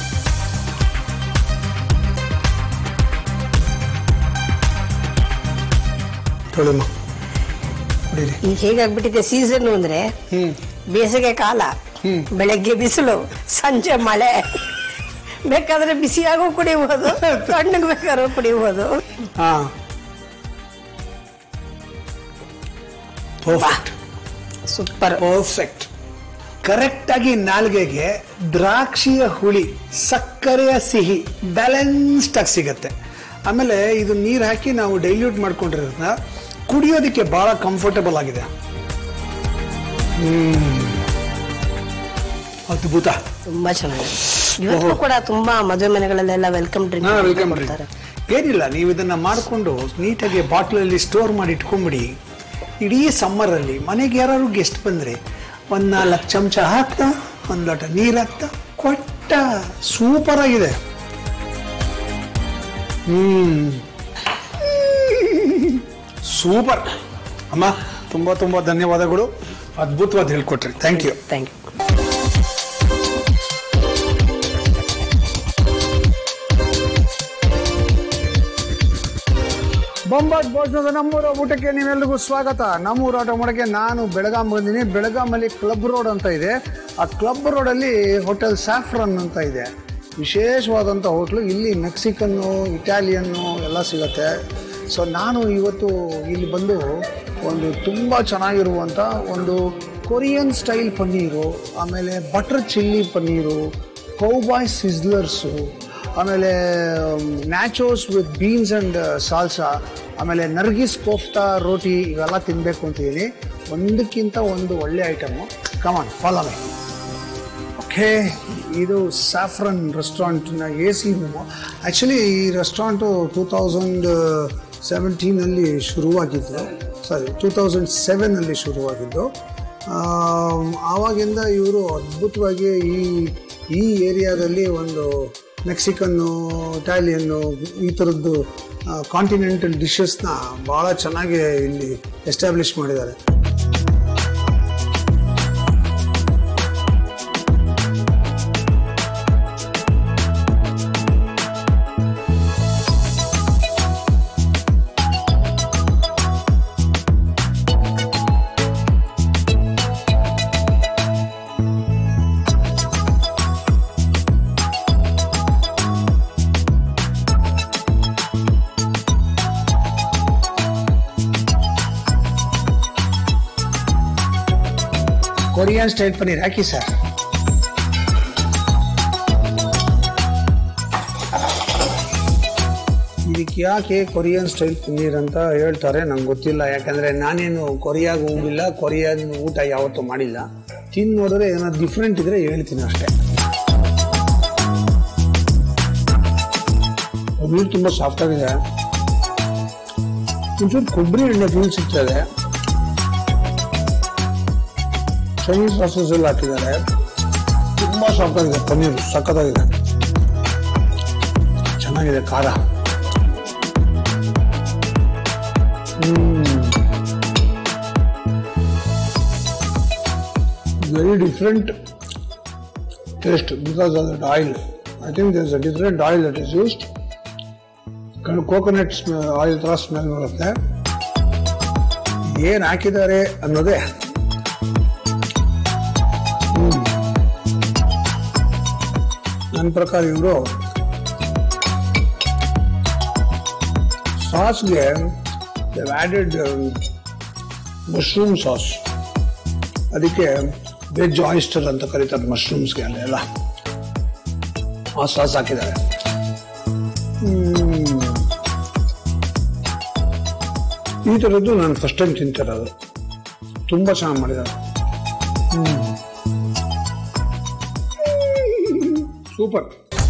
ತೊಳೆಮ್ಮ ಕುಡೀರಿ
ಈಗ ಹೇಗಾಗ್ಬಿಟ್ಟಿದೆ ಸೀಸನ್ ಅಂದ್ರೆ
ಹ್ಮ್
ಬೇಸಿಗೆ ಕಾಲ
ಹ್ಮ್.
ಬೆಳಗ್ಗೆ ಬಿಸಿಲು ಸಂಜೆ ಮಳೆ ಬೇಕಾದ್ರೆ ಬಿಸಿಯಾಗೂ ಕುಡಿಬಹುದು ತಣ್ಣಗೆ ಬೇಕಾದ್ರೂ ಕುಡಿಬಹುದು
ಹಾ ಪರ್ಫೆಕ್ಟ್
ಸೂಪರ್
ಪರ್ಫೆಕ್ಟ್ ಕರೆಕ್ಟ್ ಆಗಿ ನಾಲ್ಗೆಗೆ ದ್ರಾಕ್ಷಿಯ ಹುಳಿ ಸಕ್ಕರೆಯ ಸಿಹಿ ಬ್ಯಾಲೆನ್ಸ್ಡ್ ಆಗಿ ಸಿಗತ್ತೆ ಆಮೇಲೆ ಇದು ನೀರು ಹಾಕಿ ನಾವು ಡೈಲ್ಯೂಟ್ ಮಾಡ್ಕೊಂಡಿರೋದ್ರಿಂದ ಕುಡಿಯೋದಕ್ಕೆ ಬಹಳ ಕಂಫರ್ಟಬಲ್ ಆಗಿದೆ ಹ್ಮ್. ಅದ್ಭುತ
ತುಂಬಾ ಚೆನ್ನಾಗಿದೆ ಇವತ್ತು ಕೂಡ ತುಂಬಾ ಮದುವೆ ಮನೆಗಳಲ್ಲೆಲ್ಲ ವೆಲ್ಕಮ್ ಡ್ರಿಂಕ್
ಹಾ ವೆಲ್ಕಮ್
ಕೊಡ್ತಾರೆ
ಏನಿಲ್ಲ ನೀವು ಇದನ್ನ ಮಾಡಿಕೊಂಡು ನೀಟಾಗಿ ಬಾಟ್ಲಲ್ಲಿ ಸ್ಟೋರ್ ಮಾಡಿ ಇಟ್ಕೊಂಬಿಡಿ ಇಡೀ ಸಮ್ಮರಲ್ಲಿ ಮನೆಗೆ ಯಾರು ಗೆಸ್ಟ್ ಬಂದ್ರೆ ಒಂದ್ ನಾಲ್ಕು ಚಮಚ ಹಾಕ್ತಾ ಒಂದ್ ಲೋಟ ನೀರು ಹಾಕ್ತಾ ಕೊಟ್ಟ ಸೂಪರ್ ಆಗಿದೆ ಹ್ಮ್ ಸೂಪರ್ ಅಮ್ಮ ತುಂಬಾ ತುಂಬಾ ಧನ್ಯವಾದಗಳು ಅದ್ಭುತವಾದ ಹೇಳ್ಕೊಟ್ರಿ thank you
thank you
Bombat ಭೋಜನದ ನಮ್ಮೂರ ಊಟಕ್ಕೆ ನೀವೆಲ್ರಿಗೂ ಸ್ವಾಗತ ನಮ್ಮೂರ ಊಟ ಮಾಡೋಕ್ಕೆ ನಾನು ಬೆಳಗಾಂ ಬಂದಿನಿ ಬೆಳಗಾಮಲ್ಲಿ ಕ್ಲಬ್ ರೋಡ್ ಅಂತ ಇದೆ ಆ ಕ್ಲಬ್ ರೋಡಲ್ಲಿ ಹೋಟೆಲ್ ಸ್ಯಾಫ್ರನ್ ಅಂತ ಇದೆ ವಿಶೇಷವಾದಂಥ ಹೋಟ್ಲು ಇಲ್ಲಿ ಮೆಕ್ಸಿಕನ್ನು ಇಟಾಲಿಯನ್ನು ಎಲ್ಲ ಸಿಗುತ್ತೆ ಸೊ ನಾನು ಇವತ್ತು ಇಲ್ಲಿ ಬಂದು ಒಂದು ತುಂಬ ಚೆನ್ನಾಗಿರುವಂಥ ಒಂದು ಕೊರಿಯನ್ ಸ್ಟೈಲ್ ಪನ್ನೀರು ಆಮೇಲೆ butter chilli paneer cowboy sizzlers ಆಮೇಲೆ nachos with beans and salsa ಆಮೇಲೆ ನರ್ಗಿಸ್ ಕೋಫ್ತಾ ರೋಟಿ ಇವೆಲ್ಲ ತಿನ್ನಬೇಕು ಅಂತಿದ್ದೀನಿ ಒಂದಕ್ಕಿಂತ ಒಂದು ಒಳ್ಳೆ item come on follow my okay ಇದು ಸ್ಯಾಫ್ರನ್ ರೆಸ್ಟೋರೆಂಟ್ನ ಎ ಸಿ ರೂಮು ಆ್ಯಕ್ಚುಲಿ ಈ ರೆಸ್ಟೋರೆಂಟು ಟೂ ತೌಸಂಡ್ ಸೆವೆಂಟೀನಲ್ಲಿ ಶುರುವಾಗಿದ್ದು ಸಾರಿ ಟೂ ತೌಸಂಡ್ ಸೆವೆನಲ್ಲಿ ಶುರುವಾಗಿದ್ದು ಆಮ್, ಆವಾಗಿಂದ ಇವರು ಅದ್ಭುತವಾಗಿ ಈ ಈ ಏರಿಯಾದಲ್ಲಿ ಒಂದು ಮೆಕ್ಸಿಕನ್ನು ಇಟಾಲಿಯನ್ನು ಈ ಥರದ್ದು ಕಾಂಟಿನೆಂಟಲ್ ಡಿಶಸ್ನ ಭಾಳ ಚೆನ್ನಾಗಿ ಇಲ್ಲಿ ಎಸ್ಟಾಬ್ಲಿಷ್ ಮಾಡಿದ್ದಾರೆ ಕೊರಿಯನ್ ಸ್ಟೈಲ್ ಪನ್ನೀರ್ ಹಾಕಿ ಸರ್ ಇದಕ್ಕೆ ಯಾಕೆ ಕೊರಿಯನ್ ಸ್ಟೈಲ್ ಪನ್ನೀರ್ ಅಂತ ಹೇಳ್ತಾರೆ ನಂಗೆ ಗೊತ್ತಿಲ್ಲ ಯಾಕಂದ್ರೆ ನಾನೇನು ಕೊರಿಯಾಗ ಹೋಗಿಲ್ಲ ಕೊರಿಯನ್ ಊಟ ಯಾವತ್ತೂ ಮಾಡಿಲ್ಲ ತಿಂದು ನೋಡಿದ್ರೆ ಏನಾದ್ರು ಡಿಫ್ರೆಂಟ್ ಇದ್ರೆ ಹೇಳ್ತೀನಿ ಅಷ್ಟೇ ಪನ್ನೀರ್ ತುಂಬ ಸಾಫ್ಟ್ ಆಗಿದೆ ಒಂಚೂರು ಕೊಬ್ಬರಿ ಎಣ್ಣೆ ಫೀಲ್ ಸಿಗ್ತದೆ ಚೈನೀಸ್ ಸಾಸಸ್ ಎಲ್ಲ ಹಾಕಿದ್ದಾರೆ ತುಂಬಾ ಸಾಫ್ಟ್ ಆಗಿದೆ ಪನ್ನೀರ್ ಸಖತ್ತಾಗಿದೆ ಚೆನ್ನಾಗಿದೆ ಖಾರ very different taste because of that oil I think there's a different oil that is used coconut oil ತರ ಸ್ಮೆಲ್ ಬರುತ್ತೆ ಏನು ಹಾಕಿದ್ದಾರೆ ಅನ್ನೋದೇ ನನ್ನ ಪ್ರಕಾರ ಇವರು ಸಾಸ್ಗೆ ಆ್ಯಡೆಡ್ ಮಶ್ರೂಮ್ ಸಾಸ್ ಅದಕ್ಕೆ ವೆಜ್ ಆಯಿಸ್ಟರ್ ಅಂತ ಕರೀತಾರೆ ಮಶ್ರೂಮ್ಸ್ಗೆ ಅಲ್ಲೆಲ್ಲ ಆ ಸಾಸ್ ಹಾಕಿದ್ದಾರೆ ಹ್ಮ್. ಈ ಥರದ್ದು ನಾನು ಫಸ್ಟ್ ಟೈಮ್ ತಿಂತಿರೋದು ತುಂಬ ಚೆನ್ನಾಗಿ ಮಾಡಿದ್ದಾರೆ ಸೂಪರ್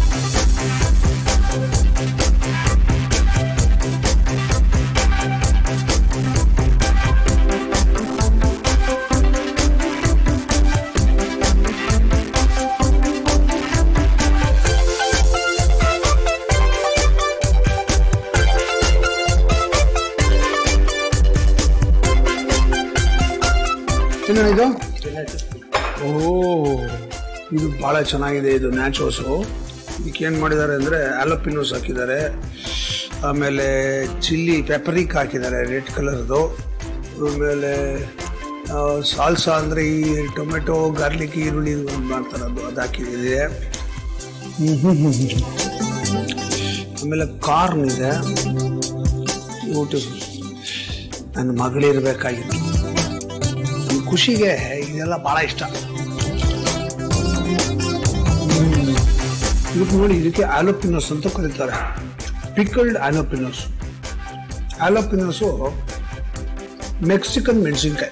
ತಿನ್ನೋಣ ಇದು ಓ ಇದು ಬಹಳ ಚೆನ್ನಾಗಿದೆ ಇದು ನ್ಯಾಚೋಸು ಇದಕ್ಕೆ ಏನು ಮಾಡಿದ್ದಾರೆ ಅಂದರೆ ಆಲಪಿನೋಸ್ ಹಾಕಿದ್ದಾರೆ ಆಮೇಲೆ ಚಿಲ್ಲಿ ಪೆಪರಿಕ್ ಹಾಕಿದ್ದಾರೆ ರೆಡ್ ಕಲರ್ದು ಆಮೇಲೆ ಸಾಲ್ಸಾ ಅಂದರೆ ಈ ಟೊಮೆಟೊ ಗಾರ್ಲಿಕ್ ಈರುಳ್ಳಿ ಮಾಡ್ತಾರೆ ಅದು ಅದು ಹಾಕಿದೆ ಆಮೇಲೆ ಕಾರ್ನ್ ಇದೆ ಬ್ಯೂಟಿಫುಲ್ ನನ್ನ ಮಗಳಿರ್ಬೇಕಾಗಿತ್ತು ನನ್ನ ಖುಷಿಗೆ ಇದೆಲ್ಲ ಭಾಳ ಇಷ್ಟ ಇದಕ್ಕೆ ನೋಡಿ ಇದಕ್ಕೆ ಆಲೋಪಿನೋಸ್ ಅಂತ ಕರೀತಾರೆ ಪಿಕಲ್ಡ್ ಆಲೋಪಿನೋಸ್ ಆಲೋಪಿನೋಸು ಮೆಕ್ಸಿಕನ್ ಮೆಣಸಿನ್ಕಾಯಿ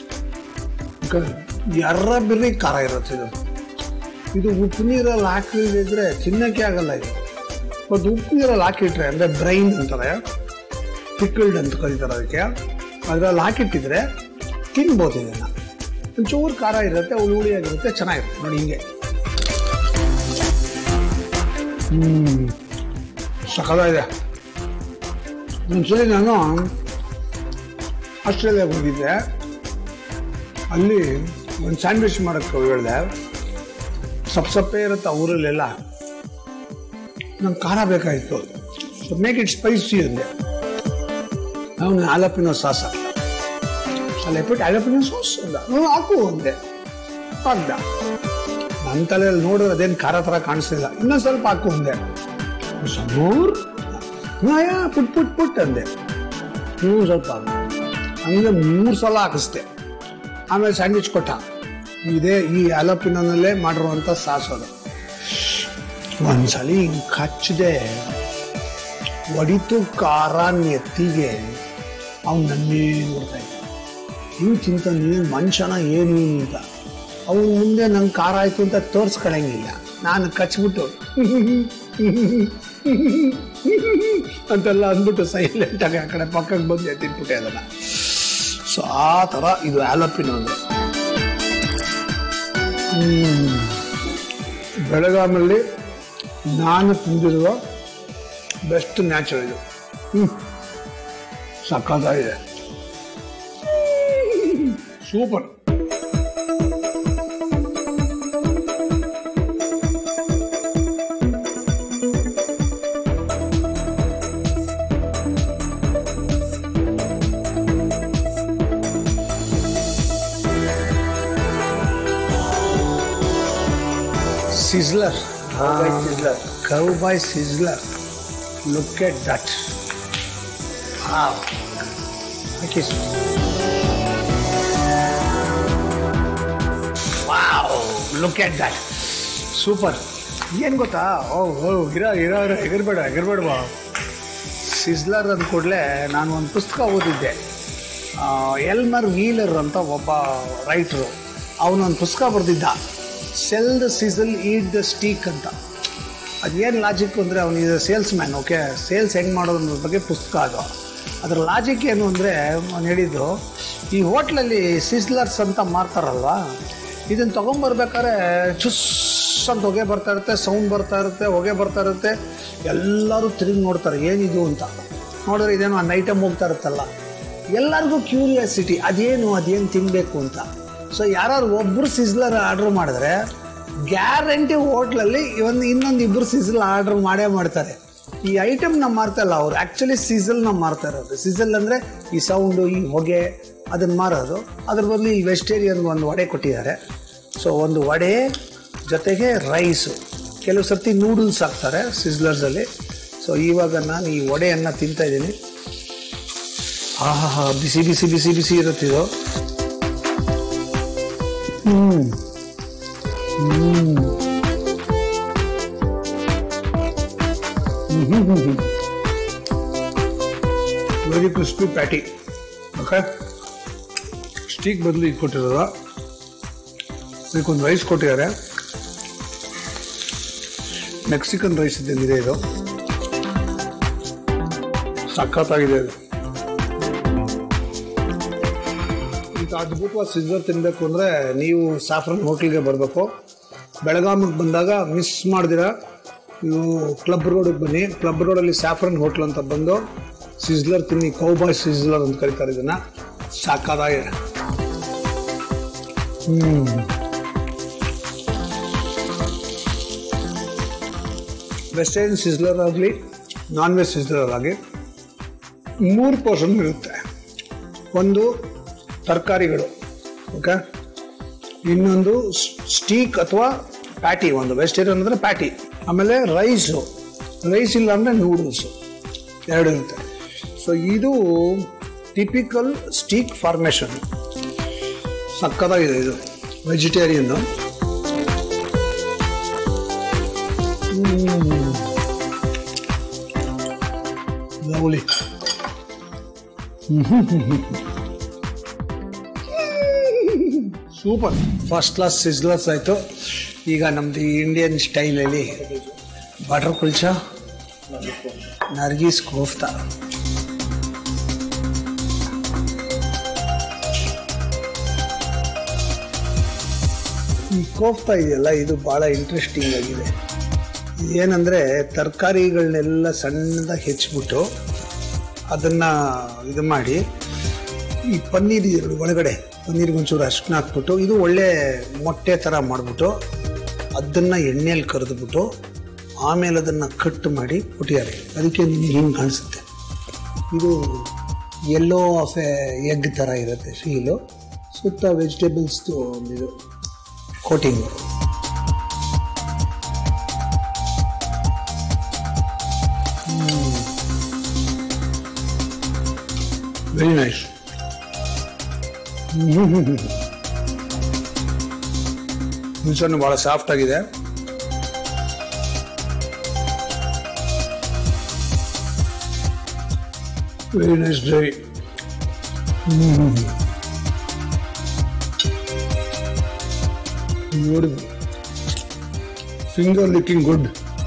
ಎರ್ರ ಬಿರ್ರಿ ಖಾರ ಇರುತ್ತೆ ಇದು ಇದು ಉಪ್ಪು ನೀರಲ್ಲಿ ಹಾಕಿದ್ರೆ ತಿನ್ನಕ್ಕೆ ಆಗಲ್ಲ ಇದು ಮತ್ತು ಉಪ್ಪು ನೀರಲ್ಲಿ ಹಾಕಿಟ್ರೆ ಅಂದರೆ ಬ್ರೈನ್ ಅಂತಾರೆ ಪಿಕ್ಕಲ್ಡ್ ಅಂತ ಕರೀತಾರೆ ಅದಕ್ಕೆ ಅದರಲ್ಲಿ ಹಾಕಿಟ್ಟಿದ್ರೆ ತಿನ್ಬೋದು ಇದನ್ನು ಒಂಚೂರು ಖಾರ ಇರುತ್ತೆ ಹುಳಿ ಹುಳಿಯಾಗಿರುತ್ತೆ ಚೆನ್ನಾಗಿರುತ್ತೆ ನೋಡಿ ಹಿಂಗೆ ಹ್ಮ್ ಸಕಲಾಗಿದೆ ಒಂದ್ಸಲಿ ನಾನು ಆಸ್ಟ್ರೇಲಿಯಾಗೆ ಹೋಗಿದ್ದೆ ಅಲ್ಲಿ ಒಂದು ಸ್ಯಾಂಡ್ವಿಚ್ ಮಾಡೋಕ್ಕೆ ಹೇಳಿದೆ ಸಪ್ ಸಪ್ಪೆ ಇರುತ್ತೆ ಆ ಊರಲ್ಲೆಲ್ಲ ನಂಗೆ ಖಾರ ಬೇಕಾಗಿತ್ತು ಸೊ ಮೇಕ್ ಇಟ್ ಸ್ಪೈಸಿ ಅಂದೆ ಅವನು ಆಲಪಿನೋ ಸಾಸ್ ಹಾಕ್ದ ಅಲ್ಲಿ ಬಿಟ್ಟು ಆಲಪಿನೋ ಸಾಸ್ ಅಂದ ನೀವು ಹಾಕು ಅಂದೆ ಹಾಕ್ದ ನನ್ನ ತಲೆಯಲ್ಲಿ ನೋಡಿದ್ರೆ ಅದೇನು ಖಾರ ಥರ ಕಾಣಿಸ್ಲಿಲ್ಲ ಇನ್ನೊಂದು ಸ್ವಲ್ಪ ಹಾಕು ಅಂದೆ ಸಮೂರ್ ನಾಯ ಪುಟ್ ಪುಟ್ ಪುಟ್ ಅಂದೆ ನೀವು ಸ್ವಲ್ಪ ಹಾಕು. ಹಂಗೆ ಮೂರು ಸಲ ಹಾಕಿಸ್ದೆ ಆಮೇಲೆ ಸ್ಯಾಂಡ್ವಿಚ್ ಕೊಟ್ಟ ಇದೇ ಈ ಆಲಪಿನಲ್ಲೇ ಮಾಡಿರುವಂಥ ಸಾಸ್ ಅದು ಒಂದ್ಸಲಿ ಹಿಂಗ್ ಕಚ್ಚದೆ ಒಡಿತು ಖಾರ ಎತ್ತಿಗೆ ಅವ್ನು ನನ್ನೇ ನೋಡ್ತಾ ಇದ್ದ ಹಿಂಗೆ ಚಿಂತ ನೀನು ಮನುಷ್ಯನ ಏನು ನೀನು ಅಂತ ಅವನು ಮುಂದೆ ನಂಗೆ ಖಾರ ಆಯ್ತು ಅಂತ ತೋರಿಸ್ಕೊಳಂಗಿಲ್ಲ ನಾನು ಕಚ್ಬಿಟ್ಟು ಅಂತೆಲ್ಲ ಅಂದ್ಬಿಟ್ಟು ಸೈಲೆಂಟಾಗಿ ಆ ಕಡೆ ಪಕ್ಕಕ್ಕೆ ಬಂದು ಎತ್ತಿಟ್ಬಿಟ್ಟೆ ಅದನ್ನ ಸೊ ಆ ಥರ ಇದು ಆಲಪಿನ ಅಂದ್ರೆ ಹ್ಮ್. ಬೆಳಗಾಮಲ್ಲಿ ನಾನು ತಿಂದಿರುವ ಬೆಸ್ಟ್ ನ್ಯಾಚುರಲ್ ಇದು ಹ್ಮ್ ಸಕ್ಕತ್ತಾಗಿದೆ super sizzler.
sizzler.
Cowboy sizzler. Look at that. Wow. Okay. Wow. Look at that. Super ಏನು ಗೊತ್ತಾ ಓ ಓ ಇರ ಇರ ಇರ ಎಗರ್ಬೇಡ ಎಗರ್ಬೇಡ ಬಾ ಸಿಜ್ಲರ್ ಅಂದ ಕೂಡಲೇ ನಾನು ಒಂದು ಪುಸ್ತಕ ಓದಿದ್ದೆ ಆ, ಎಲ್ಮರ್ ವೀಲರ್ ಅಂತ ಒಬ್ಬ ರೈಟ್ರು ಅವನೊಂದು ಪುಸ್ತಕ ಬರೆದಿದ್ದ sell the sizzle eat the steak ಅಂತ ಅದೇನು ಲಾಜಿಕ್ ಅಂದರೆ ಅವನು ಇದು ಸೇಲ್ಸ್ ಮ್ಯಾನ್ ಓಕೆ ಸೇಲ್ಸ್ ಹೆಂಗೆ ಮಾಡೋದು ಅನ್ನೋದ್ರ ಬಗ್ಗೆ ಪುಸ್ತಕ ಅದು ಅದರ ಲಾಜಿಕ್ ಏನು ಅಂದರೆ ಅವನು ಹೇಳಿದ್ದು ಈ ಹೋಟ್ಲಲ್ಲಿ ಸಿಸ್ಲರ್ಸ್ ಅಂತ ಮಾರ್ತಾರಲ್ವಾ ಇದನ್ನು ತೊಗೊಂಬರ್ಬೇಕಾದ್ರೆ ಚುಸ್ ಅಂತ ಹೊಗೆ ಬರ್ತಾ ಇರುತ್ತೆ ಸೌಂಡ್ ಬರ್ತಾ ಇರುತ್ತೆ ಹೊಗೆ ಬರ್ತಾ ಇರುತ್ತೆ ಎಲ್ಲರೂ ತಿರುಗಿ ನೋಡ್ತಾರೆ ಏನಿದು ಅಂತ ನೋಡಿದ್ರೆ ಇದೇನೋ ಒಂದು ಐಟಮ್ ಹೋಗ್ತಾ ಇರುತ್ತಲ್ಲ ಎಲ್ಲರಿಗೂ ಕ್ಯೂರಿಯಾಸಿಟಿ ಅದೇನು ಅದೇನು ತಿನ್ನಬೇಕು ಅಂತ ಸೊ ಯಾರು ಒಬ್ಬರು ಸಿಸ್ಲರ್ ಆರ್ಡ್ರ್ ಮಾಡಿದ್ರೆ ಗ್ಯಾರಂಟಿ ಹೋಟ್ಲಲ್ಲಿ ಒಂದು ಇನ್ನೊಂದು ಇಬ್ಬರು ಸಿಸಲ್ ಆರ್ಡರ್ ಮಾಡೇ ಮಾಡ್ತಾರೆ ಈ ಐಟಮ್ನ ಮಾರ್ತಾರಲ್ಲ ಅವ್ರು ಆ್ಯಕ್ಚುಲಿ ಸೀಸಲ್ನ ಮಾರ್ತಾ ಇರೋದು ಸೀಸಲ್ ಅಂದರೆ ಈ ಸೌಂಡು ಈ ಹೊಗೆ ಅದನ್ನು ಮಾರೋದು ಅದ್ರ ಬದಲು ಈ ವೆಜಿಟೇರಿಯನ್ಗೆ ಒಂದು ವಡೆ ಕೊಟ್ಟಿದ್ದಾರೆ ಸೊ ಒಂದು ವಡೆ ಜೊತೆಗೆ ರೈಸು ಕೆಲವು ಸರ್ತಿ ನೂಡಲ್ಸ್ ಹಾಕ್ತಾರೆ ಸಿಸ್ಲರ್ಸಲ್ಲಿ ಸೊ ಇವಾಗ ನಾನು ಈ ವಡೆಯನ್ನು ತಿಂತಾ ಇದ್ದೀನಿ ಆಹಾ ಬಿಸಿ ಬಿಸಿ ಬಿಸಿ ಬಿಸಿ ಇರುತ್ತೆ ಇದು ಹ್ಮ್ ಹ್ಮ್ very crispy patty okay steak ಬದಲು ಇದು ಕೊಟ್ಟಿರೋದು ಇದಕ್ಕೊಂದು ರೈಸ್ ಕೊಟ್ಟಿದ್ದಾರೆ ಮೆಕ್ಸಿಕನ್ ರೈಸ್ ಇದ್ದಂಗಿದೆ ಇದು ಸಖತ್ತಾಗಿದೆ ಇದು ಇಂಥ ಅದ್ಭುತವಾದ ಸಿzzler ತಿನ್ನಬೇಕು ಅಂದರೆ ನೀವು ಸಾಫ್ರನ್ ಹೋಟ್ಲಿಗೆ ಬರಬೇಕು ಬೆಳಗಾಮಿಗೆ ಬಂದಾಗ ಮಿಸ್ ಮಾಡ್ದಿರ ನೀವು ಕ್ಲಬ್ ರೋಡಿಗೆ ಬನ್ನಿ ಕ್ಲಬ್ ರೋಡಲ್ಲಿ ಸ್ಯಾಫ್ರನ್ ಹೋಟ್ಲ್ ಅಂತ ಬಂದು ಸಿಜ್ಲರ್ ತಿನ್ನಿ ಕೌಬಾಯ್ ಸಿಜ್ಲರ್ ಅಂತ ಕರೀತಾರೆ ಇದನ್ನ ಸಾಕಾಗಿದೆ ಹ್ಮ್ ವೆಸ್ಟರ್ನ್ ಸಿಜ್ಲರ್ ಆಗಲಿ ನಾನ್ ವೆಜ್ ಸಿಜ್ಲರ್ ಆಗಲಿ ಮೂರು ಪೋರ್ಷನ್ ಇರುತ್ತೆ ಒಂದು ತರಕಾರಿಗಳು ಓಕೆ ಇನ್ನೊಂದು ಸ್ಟೀಕ್ ಅಥವಾ ಪ್ಯಾಟಿ ಒಂದು ವೆಜಿಟೇರಿಯನ್ ಅಂದರೆ ಪ್ಯಾಟಿ ಆಮೇಲೆ ರೈಸು ರೈಸ್ ಇಲ್ಲ ಅಂದರೆ ನೂಡಲ್ಸು ಎರಡು ಇರುತ್ತೆ ಸೊ ಇದು ಟಿಪಿಕಲ್ ಸ್ಟೀಕ್ ಫಾರ್ಮೇಷನ್ ಸಕ್ಕತ್ತಾಗಿದೆ ಇದು vegetarian lovely super first class sizzlers ಆಯಿತು ಈಗ ನಮ್ಮದು ಇಂಡಿಯನ್ ಸ್ಟೈಲಲ್ಲಿ ಬಟರ್ ಕುಲ್ಚಾ ನರ್ಗೀಸ್ ಕೋಫ್ತಾ ಈ ಕೋಫ್ತಾ ಇದೆಯಲ್ಲ ಇದು ಭಾಳ ಇಂಟ್ರೆಸ್ಟಿಂಗ್ ಆಗಿದೆ ಏನಂದರೆ ತರಕಾರಿಗಳನ್ನೆಲ್ಲ ಸಣ್ಣದಾಗಿ ಹೆಚ್ಚಿಬಿಟ್ಟು ಅದನ್ನು ಇದು ಮಾಡಿ ಈ ಪನ್ನೀರ್ ಇದೆ ನೋಡಿ ಒಳಗಡೆ ಪನ್ನೀರ್ಗೆ ಒಂಚೂರು ಅರ್ಶಿನ ಹಾಕ್ಬಿಟ್ಟು ಇದು ಒಳ್ಳೆ ಮೊಟ್ಟೆ ಥರ ಮಾಡಿಬಿಟ್ಟು ಅದನ್ನು ಎಣ್ಣೆಯಲ್ಲಿ ಕರೆದ್ಬಿಟ್ಟು ಆಮೇಲೆ ಅದನ್ನು ಕಟ್ ಮಾಡಿ ಕೊಟ್ಟಿದ್ದಾರೆ ಅದಕ್ಕೆ ನಿಮಗೆ ಹಿಂಗೆ ಕಾಣಿಸುತ್ತೆ ಇದು ಎಲ್ಲೋ ಆಫ್ ಎ ಎಗ್ ಥರ ಇರುತ್ತೆ ಫೀಲು ಸುತ್ತ ವೆಜಿಟೇಬಲ್ಸ್ದು ಒಂದು ಇದು ಕೋಟಿಂಗು ವೆರಿ ನೈಸ್ ಹುಣಸನ್ನು ಭಾಳ ಸಾಫ್ಟ್ ಆಗಿದೆ ವೆರಿ ನೈಸ್ ಡ್ರೈ ನೋಡಿ ಫಿಂಗರ್ ಲಿಕ್ಕಿಂಗ್ ಗುಡ್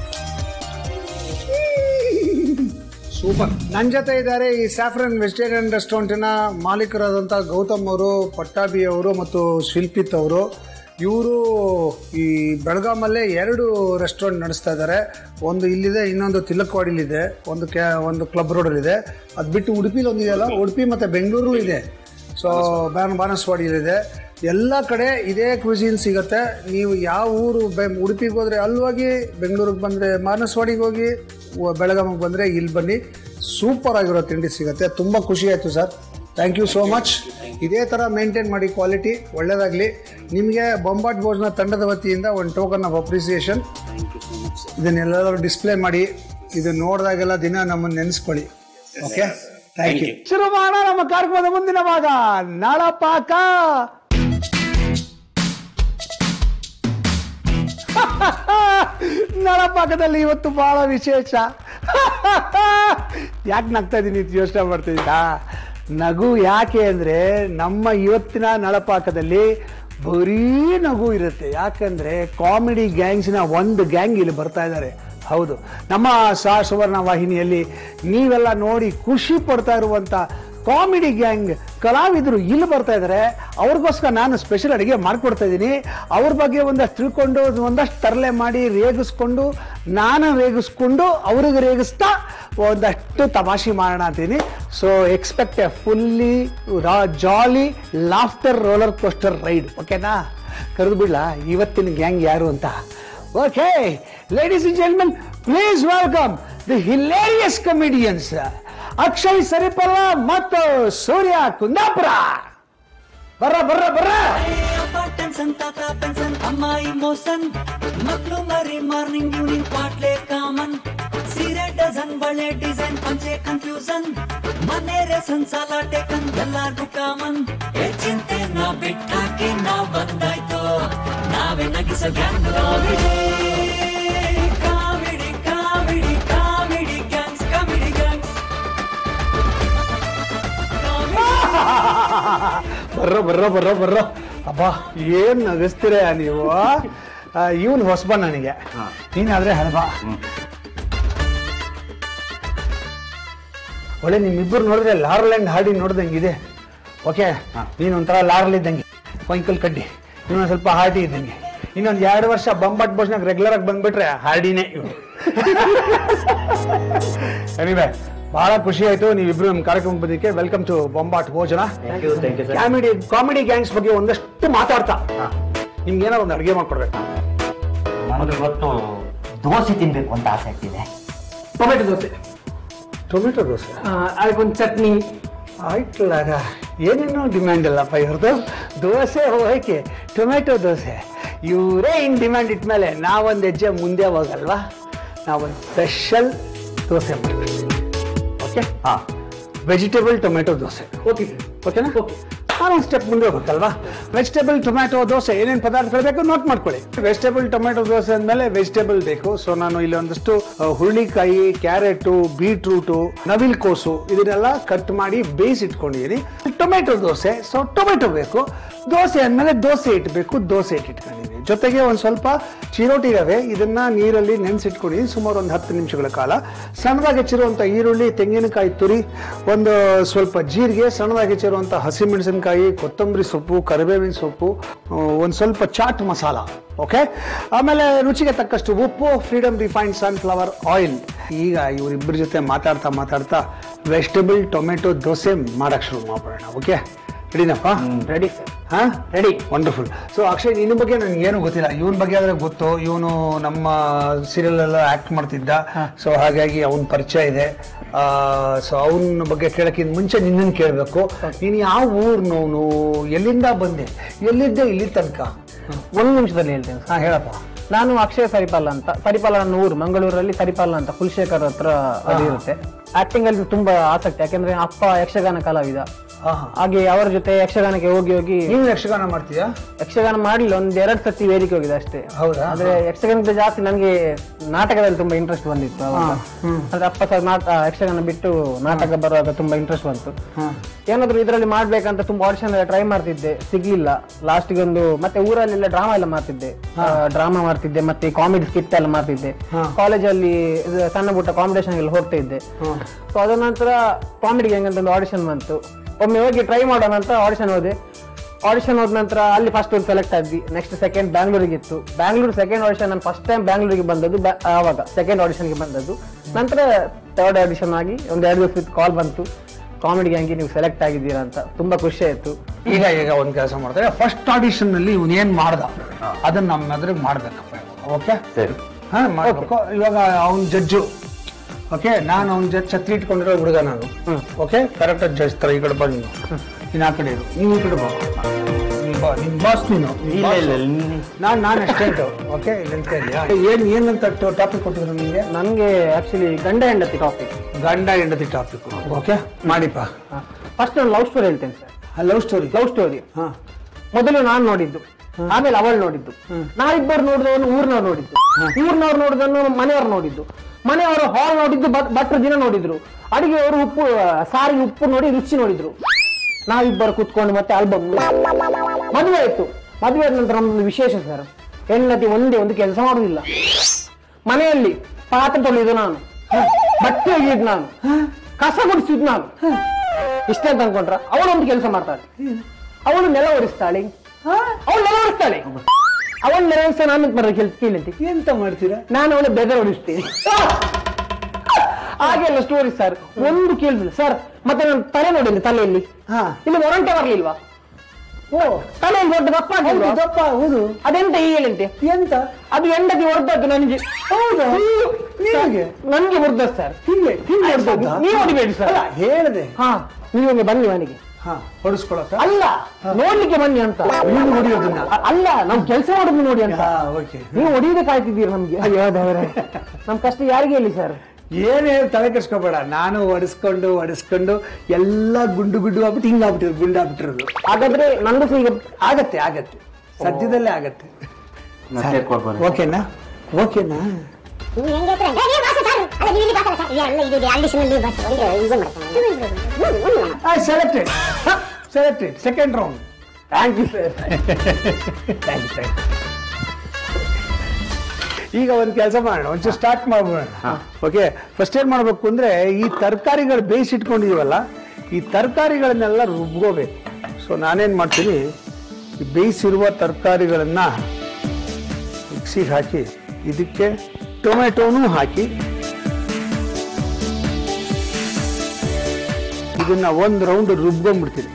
ಸೂಪರ್ ನನ್ನ ಜೊತೆ ಇದ್ದಾರೆ ಈ ಸ್ಯಾಫ್ರನ್ ವೆಜಿಟೇರಿಯನ್ ರೆಸ್ಟೋರೆಂಟಿನ ಮಾಲೀಕರಾದಂಥ ಗೌತಮ್ ಅವರು ಪಟ್ಟಾಭಿ ಅವರು ಮತ್ತು ಶಿಲ್ಪಿತ್ ಅವರು ಇವರು ಈ ಬೆಳಗಾಮಲ್ಲೇ ಎರಡು ರೆಸ್ಟೋರೆಂಟ್ ನಡೆಸ್ತಾ ಇದ್ದಾರೆ ಒಂದು ಇಲ್ಲಿದೆ ಇನ್ನೊಂದು ತಿಲಕ್ವಾಡಿಲಿದೆ ಒಂದು ಕ್ಯಾ ಒಂದು ಕ್ಲಬ್ ರೋಡಲ್ಲಿದೆ ಅದು ಬಿಟ್ಟು ಉಡುಪಿಲಿ ಒಂದಿದೆಯಲ್ಲ ಉಡುಪಿ ಮತ್ತು ಬೆಂಗಳೂರು ಇದೆ ಸೊ ಬ್ಯಾನ್ ಬಾನಸವಾಡಿಯಲ್ಲಿದೆ ಎಲ್ಲ ಕಡೆ ಇದೇ ಕ್ವಿಸಿನ್ ಸಿಗುತ್ತೆ ನೀವು ಯಾವ ಊರು ಬೆ ಉಡುಪಿಗೆ ಹೋದರೆ ಅಲ್ಲಿ ಹೋಗಿ ಬೆಂಗಳೂರಿಗೆ ಬಂದರೆ ಮಾನಸವಾಡಿಗೆ ಹೋಗಿ ವ- ಬೆಳಗಾವಿಗೆ ಬಂದರೆ ಇಲ್ಲಿ ಬನ್ನಿ ಸೂಪರ್ ಆಗಿರೋ ತಿಂಡಿ ಸಿಗುತ್ತೆ ತುಂಬ ಖುಷಿ ಆಯಿತು sir thank you so much ಇದೇ ಥರ ಮೇಂಟೈನ್ ಮಾಡಿ ಕ್ವಾಲಿಟಿ ಒಳ್ಳೆಯದಾಗಲಿ ನಿಮಗೆ ಬೊಂಬಾಟ್ ಭೋಜನ ತಂಡದ ವತಿಯಿಂದ ಒಂದು ಟೋಕನ್ ಆಫ್ ಅಪ್ರಿಸಿಯೇಷನ್ ಇದನ್ನೆಲ್ಲರೂ ಡಿಸ್ಪ್ಲೇ ಮಾಡಿ ಇದು ನೋಡಿದಾಗೆಲ್ಲ ದಿನ ನಮ್ಮನ್ನು ನೆನೆಸ್ಕೊಳ್ಳಿ ಓಕೆ ಥ್ಯಾಂಕ್ ಯು ಶುರು ಮಾಡೋಣ ನಮ್ಮ ಕಾರ್ಯಕ್ರಮದ ಮುಂದಿನ ಭಾಗ ನಳಪಾಕ ನಳಪಾಕದಲ್ಲಿ ಇವತ್ತು ಬಹಳ ವಿಶೇಷ ಯಾಕೆ ನಗ್ತಾ ಇದ್ದೀನಿ ಅಂತ ಯೋಚನೆ ಮಾಡ್ತಿದ್ದೀರಾ ನಗು ಯಾಕೆ ಅಂದ್ರೆ ನಮ್ಮ ಇವತ್ತಿನ ನಳಪಾಕದಲ್ಲಿ ಬರೀ ನಗು ಇರುತ್ತೆ ಯಾಕಂದ್ರೆ ಕಾಮಿಡಿ ಗ್ಯಾಂಗ್ಸ್ನ ಒಂದು ಗ್ಯಾಂಗ್ ಇಲ್ಲಿ ಬರ್ತಾ ಇದ್ದಾರೆ ಹೌದು ನಮ್ಮ ಸಾ ಸುವರ್ಣ ವಾಹಿನಿಯಲ್ಲಿ ನೀವೆಲ್ಲ ನೋಡಿ ಖುಷಿ ಪಡ್ತಾ ಇರುವಂತ ಕಾಮಿಡಿ ಗ್ಯಾಂಗ್ ಕಲಾವಿದರು ಇಲ್ಲಿ ಬರ್ತಾ ಇದ್ದಾರೆ ಅವ್ರಿಗೋಸ್ಕರ ನಾನು ಸ್ಪೆಷಲ್ ಅಡುಗೆ ಮಾಡ್ಕೊಡ್ತಾ ಇದ್ದೀನಿ ಅವ್ರ ಬಗ್ಗೆ ಒಂದಷ್ಟು ತಿಳ್ಕೊಂಡು ಒಂದಷ್ಟು ತರಲೆ ಮಾಡಿ ರೇಗಿಸ್ಕೊಂಡು ನಾನು ರೇಗಿಸ್ಕೊಂಡು ಅವ್ರಿಗೆ ರೇಗಿಸ್ತಾ ಒಂದಷ್ಟು ತಮಾಷೆ ಮಾಡೋಣ ಅಂತೀನಿ so expect a fully jolly laughter roller coaster ride ಓಕೆನಾ ಕರೆದು ಬಿಡ್ಲಾ ಇವತ್ತಿನ ಗ್ಯಾಂಗ್ ಯಾರು ಅಂತ okay ladies and gentlemen please welcome the hilarious comedians Akshay Saripalla ಮತ್ತು ಸೂರ್ಯ ಕುಂದಾಪುರ ಬರ್ರ ಬರ್ರ ಬರ್ರ
ಅಪ್ಪ ಟೆನ್ಷನ್ ತಾತ ಪೆನ್ಷನ್ ಅಮ್ಮ ಇಮೋಷನ್ ಮಕ್ಳು ಮರಿ ಮಾರ್ನಿಂಗ್ ಈವ್ನಿಂಗ್ ಪಾಟ್ಲೆ ಕಾಮನ್ ಸೀರೆ ಡಜನ್ ಬಳೆ ಡಿಸೈನ್ ಪಂಚೆ ಕನ್ಫ್ಯೂಷನ್ ಮನೆ ರೇಷನ್ ಸಾಲ ಟೇಕನ್ ಎಲ್ಲಾರ್ಗೂ ಕಾಮನ್ ಏ ಚಿಂತೆ ನಾ ಬಿಟ್ಟಾಕಿ ನಾವ್ ಬಂದಾಯ್ತು ನಾವೇ ನಗಿಸ gang comedy comedy comedy gangs comedy gangs
ಬರ್ರೋ ಬರ್ರೋ ಬರ್ರೋ ಬರ್ರೋ ಅಬ್ಬಾ ಏನ್ ನಗಿಸ್ತೀರ ನೀವು ಇವನ್ ಹೊಸಬ ನನಗೆ ನೀನಾದ್ರೆ ಹಳಬ ಒಳ್ಳೆ ನಿಮ್ಮಿಬ್ಬರು ನೋಡಿದ್ರೆ ಲಾರ್ಲ್ಯಾಂಡ್ ಹಾಡಿ ನೋಡ್ದಂಗಿದೆ ಓಕೆ ನೀನು ಒಂಥರ ಲಾರ್ಲ್ ಇದ್ದಂಗೆ ಕೊಂಕಲ್ ಕಡ್ಡಿ ಇನ್ನೊಂದು ಸ್ವಲ್ಪ ಹಾರ್ಡಿ ಇದ್ದಂಗೆ ಇನ್ನೊಂದು ಎರಡು ವರ್ಷ ಬಂಬಟ್ ಬೋಸ್ನಾಗ ರೆಗ್ಯುಲರ್ ಆಗಿ ಬಂದ್ಬಿಟ್ರೆ ಹಾರ್ಡಿನೇ ಇವ್ನು ಎನಿವೆ ಬಹಳ ಖುಷಿ ಆಯ್ತು ನೀವಿಬ್ರು ನಮ್ಮ ಕಾರ್ಯಕ್ರಮ ಬಂದಿದ್ದಕ್ಕೆ ವೆಲ್ಕಮ್ ಟು ಬೊಂಬಾಟ್ ಭೋಜನ ಕಾಮಿಡಿ ಕಾಮಿಡಿ ಗ್ಯಾಂಗ್ಸ್ ಬಗ್ಗೆ ಒಂದಷ್ಟು ಮಾತಾಡ್ತಾ ನಿಮ್ಗೆ ಏನೋ ಒಂದು ಅಡುಗೆ ಮಾಡ್ಕೊಡ್ಬೇಕು
ನನಗೆ ಇವತ್ತು ದೋಸೆ ತಿನ್ಬೇಕು ಅಂತ ಆಸೆ ಆಗ್ತಿದೆ
ಟೊಮೆಟೊ ದೋಸೆ ಟೊಮೆಟೊ ದೋಸೆ
ಅದಕ್ಕೊಂದು ಚಟ್ನಿ
ಆಯ್ತಲ್ಲ ಏನೇನೋ ಡಿಮ್ಯಾಂಡ್ ಇಲ್ಲಪ್ಪ ಇವ್ರದ್ದು ದೋಸೆ ಹೋಗಕ್ಕೆ ಟೊಮೆಟೊ ದೋಸೆ ಇವರೇ ಇನ್ ಡಿಮ್ಯಾಂಡ್ ಇಟ್ಮೇಲೆ ನಾವೊಂದು ಹೆಜ್ಜೆ ಮುಂದೆ ಹೋಗಲ್ವಾ ನಾವೊಂದು ಸ್ಪೆಷಲ್ ದೋಸೆ ಮಾಡ್ತೀವಿ ಓಕೆ
ಹಾ
vegetable tomato dosa
okay sir
ಓಕೆನಾ
ಓಕೆ
ನಾನೊಂದು ಸ್ಟೆಪ್ ಮುಂದೆ ಹೋಗ್ಬೇಕಲ್ವಾ ವೆಜಿಟೇಬಲ್ ಟೊಮ್ಯಾಟೊ ದೋಸೆ ಏನೇನು ಪದಾರ್ಥಗಳು ಬೇಕು ನೋಟ್ ಮಾಡ್ಕೊಳ್ಳಿ ವೆಜಿಟೇಬಲ್ ಟೊಮ್ಯಾಟೊ ದೋಸೆ ಅಂದಮೇಲೆ ವೆಜಿಟೇಬಲ್ ಬೇಕು ಸೊ ನಾನು ಇಲ್ಲಿ ಒಂದಷ್ಟು ಆ, ಹುರುಳಿಕಾಯಿ ಕ್ಯಾರೆಟು ಬೀಟ್ರೂಟು ನವಿಲ್ ಕೋಸು ಇದನ್ನೆಲ್ಲ ಕಟ್ ಮಾಡಿ ಬೇಯಿಸಿಟ್ಕೊಂಡಿದ್ದೀನಿ ಟೊಮೆಟೊ ದೋಸೆ ಸೊ ಟೊಮೆಟೊ ಬೇಕು ದೋಸೆ ಅಂದಮೇಲೆ ದೋಸೆ ಇಟ್ಬೇಕು ದೋಸೆ ಇಟ್ಟು ಇಟ್ಕೊಂಡಿದ್ದೀನಿ ಜೊತೆಗೆ ಒಂದು ಸ್ವಲ್ಪ ಚಿರೋಟಿ ರವೆ ಇದನ್ನ ನೀರಲ್ಲಿ ನೆನೆಸಿಟ್ಕೊಂಡಿದ್ದೀನಿ ಸುಮಾರು ಒಂದು ಹತ್ತು ನಿಮಿಷಗಳ ಕಾಲ ಸಣ್ಣದಾಗಿ ಹೆಚ್ಚಿರುವಂಥ ಈರುಳ್ಳಿ ತೆಂಗಿನಕಾಯಿ ತುರಿ ಒಂದು ಸ್ವಲ್ಪ ಜೀರಿಗೆ ಸಣ್ಣದಾಗಿ ಹೆಚ್ಚಿರುವಂಥ ಹಸಿಮೆಣಸಿನಕಾಯಿ ಕೊತ್ತಂಬರಿ ಸೊಪ್ಪು ಕರಿಬೇವಿನ ಸೊಪ್ಪು ಒಂದು ಸ್ವಲ್ಪ ಚಾಟ್ ಮಸಾಲ ಓಕೆ ಆಮೇಲೆ ರುಚಿಗೆ ತಕ್ಕಷ್ಟು ಉಪ್ಪು ಫ್ರೀಡಮ್ ರಿಫೈನ್ಡ್ ಸನ್ಫ್ಲವರ್ ಆಯಿಲ್ ಈಗ ಇವರಿಬ್ಬರ ಜೊತೆ ಮಾತಾಡ್ತಾ ಮಾತಾಡ್ತಾ ವೆಜಿಟೇಬಲ್ ಟೊಮೆಟೊ ದೋಸೆ ಮಾಡಕ್ಕೆ ಶುರು ಮಾಡೋಣ ಓಕೆ ರೆಡಿನಪ್ಪ
ರೆಡಿ ಸರ್
ಹಾ
ರೆಡಿ
ವಂಡರ್ಫುಲ್ ಸೊ ಅಕ್ಷಯ್ ನಿನ್ನ ಬಗ್ಗೆ ನನಗೆ ಏನು ಗೊತ್ತಿಲ್ಲ ಇವನ್ ಬಗ್ಗೆ ಆದ್ರೆ ಗೊತ್ತು ಇವನು ನಮ್ಮ ಸೀರಿಯಲ್ ಎಲ್ಲ ಆಕ್ಟ್ ಮಾಡ್ತಿದ್ದ ಸೊ ಹಾಗಾಗಿ ಅವನ ಪರಿಚಯ ಇದೆ ಸೊ ಅವನ ಬಗ್ಗೆ ಕೇಳಕ್ಕಿಂತ ಮುಂಚೆ ನಿನ್ನನ್ನು ಕೇಳಬೇಕು ನೀನು ಯಾವ ಊರ್ನವನು ಎಲ್ಲಿಂದ ಬಂದೆ ಎಲ್ಲಿದ್ದೆ ಇಲ್ಲಿ ತನಕ
ಒಂದು ನಿಮಿಷದಲ್ಲಿ ಹೇಳ್ತೇನೆ ಸರ್
ಹಾ ಹೇಳಪ್ಪ
ನಾನು ಅಕ್ಷಯ ಸರಿಪಾಲ ಅಂತ ಸರಿಪಾಲ ನನ್ನ ಊರು ಮಂಗಳೂರಲ್ಲಿ ಸರಿಪಾಲ ಅಂತ ಕುಲಶೇಖರ್ ಹತ್ರ ಅದು ಇರುತ್ತೆ ಆಕ್ಟಿಂಗ್ ಅಲ್ಲಿ ತುಂಬಾ ಆಸಕ್ತಿ ಯಾಕೆಂದ್ರೆ ಅಪ್ಪ ಯಕ್ಷಗಾನ ಕಲಾವಿದ
ಹಾ ಹಾ
ಹಾಗೆ ಅವರ ಜೊತೆ ಯಕ್ಷಗಾನಕ್ಕೆ ಹೋಗಿ ಹೋಗಿ
ನೀನು ಯಕ್ಷಗಾನ ಮಾಡ್ತೀಯಾ
ಯಕ್ಷಗಾನ ಮಾಡಲಿಲ್ಲ ಒಂದ್ ಎರಡ್ ಸತಿ ವೇದಿಕೆ ಹೋಗಿದೆ ಅಷ್ಟೇ
ಹೌದಾ
ಆದ್ರೆ ಯಕ್ಷಗಾನದ ಜಾಸ್ತಿ ನನಗೆ ನಾಟಕದಲ್ಲಿ ತುಂಬಾ ಇಂಟ್ರೆಸ್ಟ್ ಬಂದಿತ್ತು ಅವಾಗ ಅಂದ್ರೆ ಅಪ್ಪ ಸಹ ನಾಟ ಯಕ್ಷಗಾನ ಬಿಟ್ಟು ನಾಟಕ ಬರುವಾಗ ತುಂಬಾ ಇಂಟ್ರೆಸ್ಟ್ ಬಂತು ಏನಾದ್ರು ಇದರಲ್ಲಿ ಮಾಡ್ಬೇಕಂತ ತುಂಬಾ ಆಡಿಷನ್ ಎಲ್ಲ ಟ್ರೈ ಮಾಡ್ತಿದ್ದೆ ಸಿಗ್ಲಿಲ್ಲ ಲಾಸ್ಟ್ಗೆ ಒಂದು ಮತ್ತೆ ಊರಲ್ಲೆಲ್ಲ ಡ್ರಾಮಾ ಎಲ್ಲ ಮಾಡ್ತಿದ್ದೆ ಡ್ರಾಮಾ ಮಾಡ್ತಿದ್ದೆ ಮತ್ತೆ ಕಾಮಿಡಿ ಸ್ಕಿಟ್ ಎಲ್ಲ ಮಾಡ್ತಿದ್ದೆ ಕಾಲೇಜಲ್ಲಿ ಸಣ್ಣ ಪುಟ್ಟ ಕಾಂಪಿಟೇಷನ್ ಎಲ್ಲ ಹೋಗ್ತಾ ಇದ್ದೆ ಸೊ ಅದ ನಂತರ ಕಾಮಿಡಿ ಗ್ಯಾಂಗ್ ಅಂತ ಒಂದು ಆಡಿಷನ್ ಬಂತು ಒಮ್ಮೆ ಹೋಗಿ ಟ್ರೈ ಮಾಡೋಣ ಅಂತ ಆಡಿಷನ್ ಹೋದೆ ಆಡಿಷನ್ ಹೋದ ನಂತರ ಅಲ್ಲಿ ಫಸ್ಟ್ ಒಂದು ಸೆಲೆಕ್ಟ್ ಆದ್ವಿ ನೆಕ್ಸ್ಟ್ ಸೆಕೆಂಡ್ ಬ್ಯಾಂಗ್ಳೂರಿಗೆ ಇತ್ತು ಬ್ಯಾಂಗ್ಳೂರ್ ಸೆಕೆಂಡ್ ಆಡಿಷನ್ ನಾನು ಫಸ್ಟ್ ಟೈಮ್ ಬ್ಯಾಂಗ್ಳೂರಿಗೆ ಬಂದದ್ದು ಬ್ಯಾ- ಆವಾಗ ಸೆಕೆಂಡ್ ಆಡಿಷನ್ಗೆ ಬಂದದ್ದು ನಂತರ ಥರ್ಡ್ ಆಡಿಷನ್ ಆಗಿ ಒಂದು ಎರಡು ದಿವಸ ಕಾಲ್ ಬಂತು ಕಾಮಿಡಿ ಗ್ಯಾಂಗಿ ನೀವು ಸೆಲೆಕ್ಟ್ ಆಗಿದ್ದೀರಾ ಅಂತ ತುಂಬಾ ಖುಷಿ ಆಯ್ತು
ಈಗ ಈಗ ಒಂದು ಕೆಲಸ ಮಾಡ್ತಾರೆ ಫಸ್ಟ್ ಆಡಿಷನ್ ನಲ್ಲಿ ಇವನು ಏನ್ ಮಾಡ್ದ ಅದನ್ನ ನಮ್ಮ ಎದುರಿಗೆ ಮಾಡ್ಬೇಕಪ್ಪ ಓಕೆ
ಸರಿ
ಹಾ ಮಾಡ್ಬೇಕು ಇವಾಗ ಅವನ್ ಜಡ್ಜು ಓಕೆ ನಾನು ಅವ್ನ ಜಡ್ಜ್ ಛತ್ರಿ ಇಟ್ಕೊಂಡಿರೋ ಹುಡುಗ ನಾನು ಓಕೆ ಕರೆಕ್ಟ್ ಜಡ್ಜ್ ತರ ಈ ಕಡೆ ಬಾ ನೀನು ನೀನು ಆ ಕಡೆ ಇರು ನೀನು ಈ ಕಡೆ ಬಾ ನೀನ್ ಬಾ ನಿನ್ ಬಾಸ್ ನೀನು
ಇಲ್ಲ ಇಲ್ಲ ನೀನೆ
ನಾನು ನಾನು ಅಸ್ಟೆಂಟ್ ಓಕೆ ಇಲ್ಲಿ ನಿಂತ್ಕೊ ಇದೆಯಾ ಏನ್ ಏನಂತ ಟಾಪಿಕ್ ಕೊಟ್ಟಿದ್ರು ನಿಮಗೆ
ನನಗೆ ಆಕ್ಚುಲಿ ಗಂಡ ಹೆಂಡತಿ ಟಾಪಿಕ್
ಗಂಡ ಹೆಂಡತಿ ಟಾಪಿಕ್ ಓಕೆ ಮಾಡಿಪ್ಪ
ಫಸ್ಟ್ ನಾನು ಲವ್ ಸ್ಟೋರಿ ಹೇಳ್ತೇನೆ sir
love story
love story
ಹಾ
ಮೊದಲು ನಾನ್ ನೋಡಿದ್ದು ಆಮೇಲೆ ಅವಳು ನೋಡಿದ್ದು ನಾವಿಬ್ಬರು ನೋಡಿದವನು ಊರ್ನವ್ರು ನೋಡಿದ್ದು ಊರ್ನವ್ರು ನೋಡಿದನ್ನು ಮನೆಯವ್ರು ನೋಡಿದ್ದು ಮನೆಯವರು ಹಾಲ್ ನೋಡಿದ್ದು ಬಟ್- ಭಟ್ರು ದಿನ ನೋಡಿದ್ರು ಅಡಿಗೆಯವರು ಉಪ್ಪು ಸಾರಿಗೆ ಉಪ್ಪು ನೋಡಿ ರುಚಿ ನೋಡಿದ್ರು ನಾವಿಬ್ಬರು ಕುತ್ಕೊಂಡು ಮತ್ತೆ ಆಲ್ಬಮ್ ಮದುವೆ ಆಯ್ತು ಮದುವೆ ಆದ ನಂತರ ನಮ್ದೊಂದು ವಿಶೇಷ ಸರ್ ಹೆಂಡತಿ ಒಂದೇ ಒಂದು ಕೆಲಸ ಮಾಡುದಿಲ್ಲ ಮನೆಯಲ್ಲಿ ಪಾತ್ರೆ ತೊಳೆಯೋದು ನಾನು ಬಟ್ಟೆ ಒಗೆಯೋದು ನಾನು ಕಸ ಗುಡಿಸಿದ್ ನಾನು ಇಷ್ಟೇ ಅಂತ ಅನ್ಕೊಂಡ್ರ ಅವಳೊಂದು ಕೆಲಸ ಮಾಡ್ತಾಳೆ ಅವಳು ನೆಲ ಒರೆಸ್ತಾಳೆ ಅವಳು ನೆಲ ಒರೆಸ್ತಾಳೆ ಅವಳು ನೆಲ ಒರೆಸ ನಾನು ಬರೋ ಕೆಲ್ಸ ಕೇಳಂತೆ
ಎಂತ ಮಾಡ್ತೀರಾ
ನಾನು ಅವಳು ಬೆದರ್ ಹೊಡಿಸ್ತೇನೆ ಹಾಗೆಲ್ಲ ಸ್ಟೋರಿ ಸರ್ ಒಂದು ಕೇಳಿದ್ರು ಸರ್ ಮತ್ತೆ ನಾನು ತಲೆ ನೋಡಿಲ್ಲ ತಲೆಯಲ್ಲಿ
ಹಾ
ಇಲ್ಲಿ ಮೊರಂಟೆ ಬರ್ಲಿಲ್ವಾ
ಓ
ತಲೆಯಲ್ಲಿ ದೊಡ್ಡ ದಪ್ಪ ಆಗಿಲ್ವಾ?
ಹೌದು, ದಪ್ಪ ಹೌದು
ಅದೆಂತ ಹೇಳಂತೆ
ಎಂತ
ಅದು ಎಂಡತಿ ಹೊಡೆದದ್ದು ನನಗೆ
ಹೌದಾ ನಿನಗೆ
ನನ್ಗೆ ಹೊಡೆದ ಸರ್
ಹಿಂಗೆ ಹಿಂಗೆ
ಹೊಡ್ದದ್ದು.
ಹೊಡ್ದದ್ದಾ?
ನೀವು ಹೊಡಿಬೇಡಿ ಸರ್
ಅಲ್ಲ ಹೇಳಿದೆ
ಹಾ ನೀವೊಮ್ಮೆ ಬನ್ನಿ ಮನೆಗೆ
ಹಾ ಹೊಡಿಸ್ಕೊಳಕ
ಅಲ್ಲ ನೋಡ್ಲಿಕ್ಕೆ ಬನ್ನಿ ಅಂತ
ನೀನು ಹೊಡಿಯೋದನ್ನ
ಅ- ಅಲ್ಲ ನಾವು ಕೆಲಸ ಮಾಡೋದು ನೋಡಿ ಅಂತ
ಹಾ ಓಕೆ
ನೀವು ಹೊಡಿಯೋದೇ ಕಾಯ್ತಿದ್ದೀರಿ ನಮ್ಗೆ ಅಯ್ಯೋ ದೇವರೇ ನಮ್ ಕಷ್ಟ ಯಾರಿಗೆ ಹೇಳಿ ಸರ್
ಏನೇ ತಲೆ ಕೆಡ್ಸ್ಕೊಬೇಡ ನಾನು ಒಡಿಸ್ಕೊಂಡು ಒಡಿಸ್ಕೊಂಡು ಎಲ್ಲ ಗುಂಡು ಗುಂಡು ಆಗ್ಬಿಟ್ಟು ಹಿಂಗಾಗ್ಬಿಟ್ಟಿರೋದು ಗುಂಡಾಗ್ಬಿಟ್ಟಿರೋದು
ಹಾಗಾದ್ರೆ ನಂದು ಸಹ ಈಗ
ಆಗತ್ತೆ ಆಗತ್ತೆ ಸದ್ಯದಲ್ಲೇ ಆಗತ್ತೆ
ಮತ್ತೆ ಕೊಡ್ಬಾರ್ದು
ಓಕೆನಾ ಓಕೆನಾ
ನೀವು ಹೆಂಗೆ ಹತ್ರ ಏ, ನೀವು ಬಾಸ ಸಾರು ಅಲ್ಲ ನೀವು ಇಲ್ಲಿ ಬಾಸಲ್ಲ ಸರ್ ಇಲ್ಲ ಇದು ಇದು ಆಡಿಷನಲ್ಲಿ ಬಾಸ ಒಂದು ಇದು ಮಾಡ್ತಾನೆ
I selected selected second round
thank you sir
thank you ಈಗ ಒಂದು ಕೆಲಸ ಮಾಡೋಣ ಒಂಚೂರು ಸ್ಟಾರ್ಟ್ ಮಾಡ್ಬೋಣ ಓಕೆ ಫಸ್ಟ್ ಏನ್ ಮಾಡ್ಬೇಕು ಅಂದ್ರೆ ಈ ತರಕಾರಿಗಳು ಬೇಯಿಸಿಟ್ಕೊಂಡಿದೀವಲ್ಲ ಈ ತರಕಾರಿಗಳನ್ನೆಲ್ಲ ರುಬ್ಕೋಬೇಕು ಸೊ ನಾನೇನ್ ಮಾಡ್ತೀನಿ ಈ ಬೇಯಿಸಿರುವ ತರಕಾರಿಗಳನ್ನ ಮಿಕ್ಸಿಗೆ ಹಾಕಿ ಇದಕ್ಕೆ ಟೊಮೆಟೊನೂ ಹಾಕಿ ಇದನ್ನ ಒಂದು ರೌಂಡ್ ರುಬ್ಕೊಂಡ್ಬಿಡ್ತೀನಿ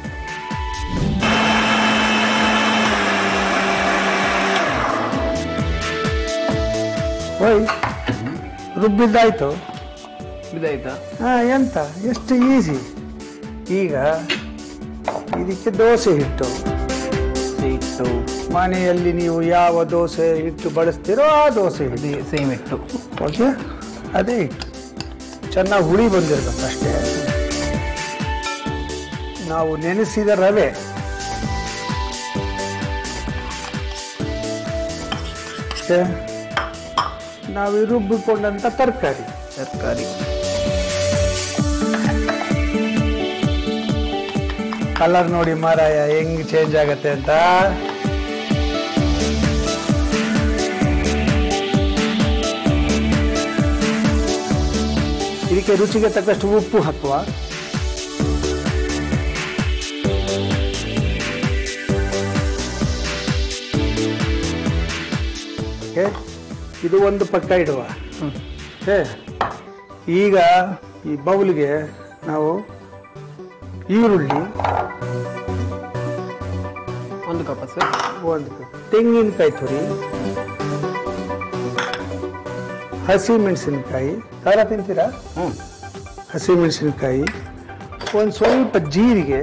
ಓಯ್ ರುಬ್ಬಿದ್ದಾಯ್ತು
ಇದಾಯ್ತಾ
ಹಾ ಎಂತ ಎಷ್ಟು ಈಸಿ ಈಗ ಇದಕ್ಕೆ ದೋಸೆ ಹಿಟ್ಟು
ಇಟ್ಟು
ಮನೆಯಲ್ಲಿ ನೀವು ಯಾವ ದೋಸೆ ಹಿಟ್ಟು ಬಳಸ್ತೀರೋ ಆ ದೋಸೆ ಹಿಟ್ಟು
ಸೇಮ್ ಇಟ್ಟು
ಓಕೆ ಅದೇ ಹಿಟ್ಟು ಚೆನ್ನಾಗಿ ಹುಳಿ ಬಂದಿರ್ಬೇಕು ಅಷ್ಟೇ ನಾವು ನೆನೆಸಿದ ರವೆ ಓಕೆ ನಾವು ರುಬ್ಬಿಕೊಂಡಂತ ತರಕಾರಿ
ತರಕಾರಿ
ಕಲರ್ ನೋಡಿ ಮಾರಾಯ ಹೆಂಗ್ ಚೇಂಜ್ ಆಗತ್ತೆ ಅಂತ ಇದಕ್ಕೆ ರುಚಿಗೆ ತಕ್ಕಷ್ಟು ಉಪ್ಪು ಹಾಕುವ ಓಕೆ ಇದು ಒಂದು ಪಕ್ಕ ಇಡುವ ಓಕೆ ಈಗ ಈ ಬೌಲ್ಗೆ ನಾವು ಈರುಳ್ಳಿ
ಒಂದು ಕಪ್ ಸರ್
ಒಂದು ಕಪ್ ತೆಂಗಿನಕಾಯಿ ತುರಿ ಹಸಿ ಮೆಣಸಿನಕಾಯಿ ಖಾರ ತಿಂತೀರಾ ಹಸಿ ಮೆಣಸಿನಕಾಯಿ ಒಂದು ಸ್ವಲ್ಪ ಜೀರಿಗೆ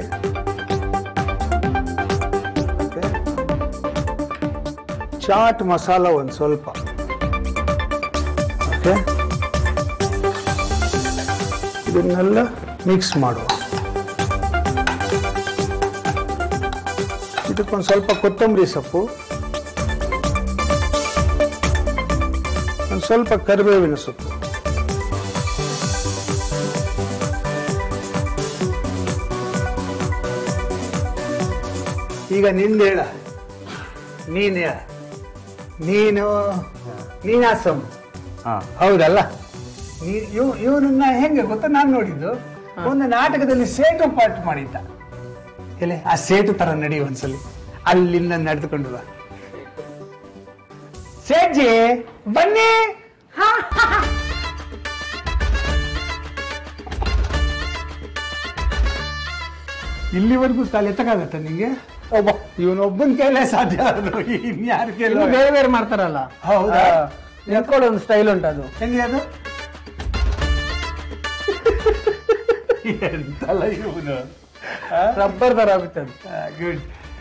ಮತ್ತೆ ಚಾಟ್ ಮಸಾಲ ಒಂದು ಸ್ವಲ್ಪ ಓಕೆ ಇದನ್ನೆಲ್ಲ ಮಿಕ್ಸ್ ಮಾಡುವ ಇದಕ್ಕೊಂದು ಸ್ವಲ್ಪ ಕೊತ್ತಂಬರಿ ಸೊಪ್ಪು ಒಂದು ಸ್ವಲ್ಪ ಕರಿಬೇವಿನ ಸೊಪ್ಪು ಈಗ ನಿಂದ ಹೇಳ ನೀನ್ ಹೇಳ ನೀನು ನೀನಾಸಂ
ಹಾ
ಹೌದಲ್ಲ ಇವ್ ಇವನನ್ನ ಹೆಂಗೆ ಗೊತ್ತಾ ನಾನು ನೋಡಿದ್ದು ಒಂದು ನಾಟಕದಲ್ಲಿ ಸೇಟು ಪಾಠ ಮಾಡಿದ್ದ ಎಲೆ ಆ ಸೇಟು ತರ ನಡಿ ಒಂದ್ಸಲಿ ಅಲ್ಲಿಂದ ನಡೆದುಕೊಂಡು ಬಾ ಸೇಟ್ಜಿ ಬನ್ನಿ ಇಲ್ಲಿವರೆಗೂ ಕಾಲು ಎತ್ತಕ್ಕಾಗತ್ತ ನಿಂಗೆ ಒಬ್ಬ ಇವನೊಬ್ಬನ ಕೈಲೇ ಸಾಧ್ಯ ಅದು ಇನ್ಯಾರ
ಇನ್ನು
ಕೈಲೂ
ಬೇರೆ ಬೇರೆ ಮಾಡ್ತಾರಲ್ಲ
ಹೌದಾ?
ನಿಂತ್ಕೊಳ್ಳೋ ಒಂದು ಸ್ಟೈಲ್ ಉಂಟು ಅದು
ಹೆಂಗೆ ಅದು ಎಂತಲ್ಲ ಇವನು
ರಬ್ಬರ್ ತರ ಆಗುತ್ತೆ ಅದು
ಗುಡ್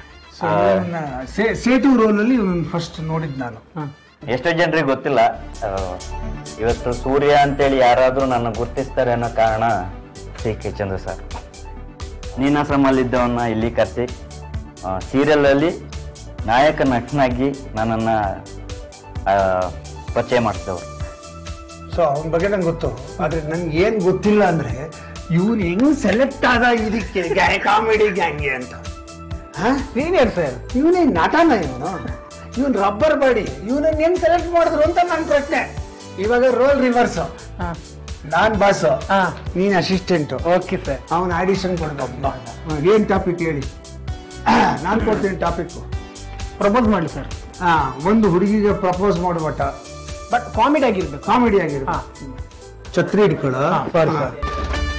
ಸೇಟು ರೋಲ್ ಅಲ್ಲಿ ಇವನು ಫಸ್ಟ್ ನೋಡಿದ್ ನಾನು
ಎಷ್ಟೋ ಜನರಿಗೆ ಗೊತ್ತಿಲ್ಲ ಆ, ಇವತ್ತು ಸೂರ್ಯ ಅಂತೇಳಿ ಯಾರಾದ್ರೂ ನನ್ನ ಗುರ್ತಿಸ್ತಾರೆ ಅನ್ನೋ ಕಾರಣ ಸಿ ಕೆ ಚಂದ್ರ ಸರ್ ನೀನಾಶ್ರಮಲ್ಲಿದ್ದವನ್ನ ಇಲ್ಲಿ ಕರೆಸಿ ಸೀರಿಯಲ್ ಅಲ್ಲಿ ನಾಯಕ ನಟನಾಗಿ ನನ್ನನ್ನ ಆ, ಪರಿಚಯ ಮಾಡಿಸಿದವರು
ಸೊ ಅವನ ಬಗ್ಗೆ ನಂಗೆ ಗೊತ್ತು ಆದ್ರೆ ನನ್ಗೆ ಏನ್ ಗೊತ್ತಿಲ್ಲ ಅಂದ್ರೆ ಇವನು ಹೆಂಗ್ ಸೆಲೆಕ್ಟ್ ಆದ ಇದಕ್ಕೆ ಕಾಮಿಡಿ ಗ್ಯಾಂಗ್ಗೆ ಅಂತ
ಸೀನಿಯರ್ ಸರ್
ಇವನೇ ನಟನ ಇವನು ಇವನ್ ರಬ್ಬರ್ ಬಾಡಿ ಇವನನ್ನ ಹೆಂಗ್ ಸೆಲೆಕ್ಟ್ ಮಾಡಿದ್ರು ಅಂತ ನನ್ನ ಪ್ರಶ್ನೆ ಇವಾಗ ರೋಲ್ ರಿವರ್ಸ್ ನಾನ್ ಬಾಸ್
ಹಾ
ನೀನ್ ಅಸಿಸ್ಟೆಂಟ್
ಓಕೆ ಸರ್
ಅವನ ಆಡಿಷನ್ ಕೊಡ್ಬೇಕು ಏನ್ ಟಾಪಿಕ್ ಹೇಳಿ ನಾನ್ ಕೊಡ್ತೀನಿ ಟಾಪಿಕ್
ಪ್ರಪೋಸ್ ಮಾಡಿ ಸರ್
ಹಾ ಒಂದು ಹುಡುಗಿಗೆ ಪ್ರಪೋಸ್ ಮಾಡ್ಬಿಟ್ಟ
ಬಟ್ ಕಾಮಿಡಿ ಆಗಿರ್ಬೇಕು
ಕಾಮಿಡಿ ಆಗಿರ್ಬೇಕು
ಹಾ.
ಛತ್ರಿ ಹಿಡ್ಕೊಳ್ಳೋ
ಸರಿ
ಹಾ.
ಸರ್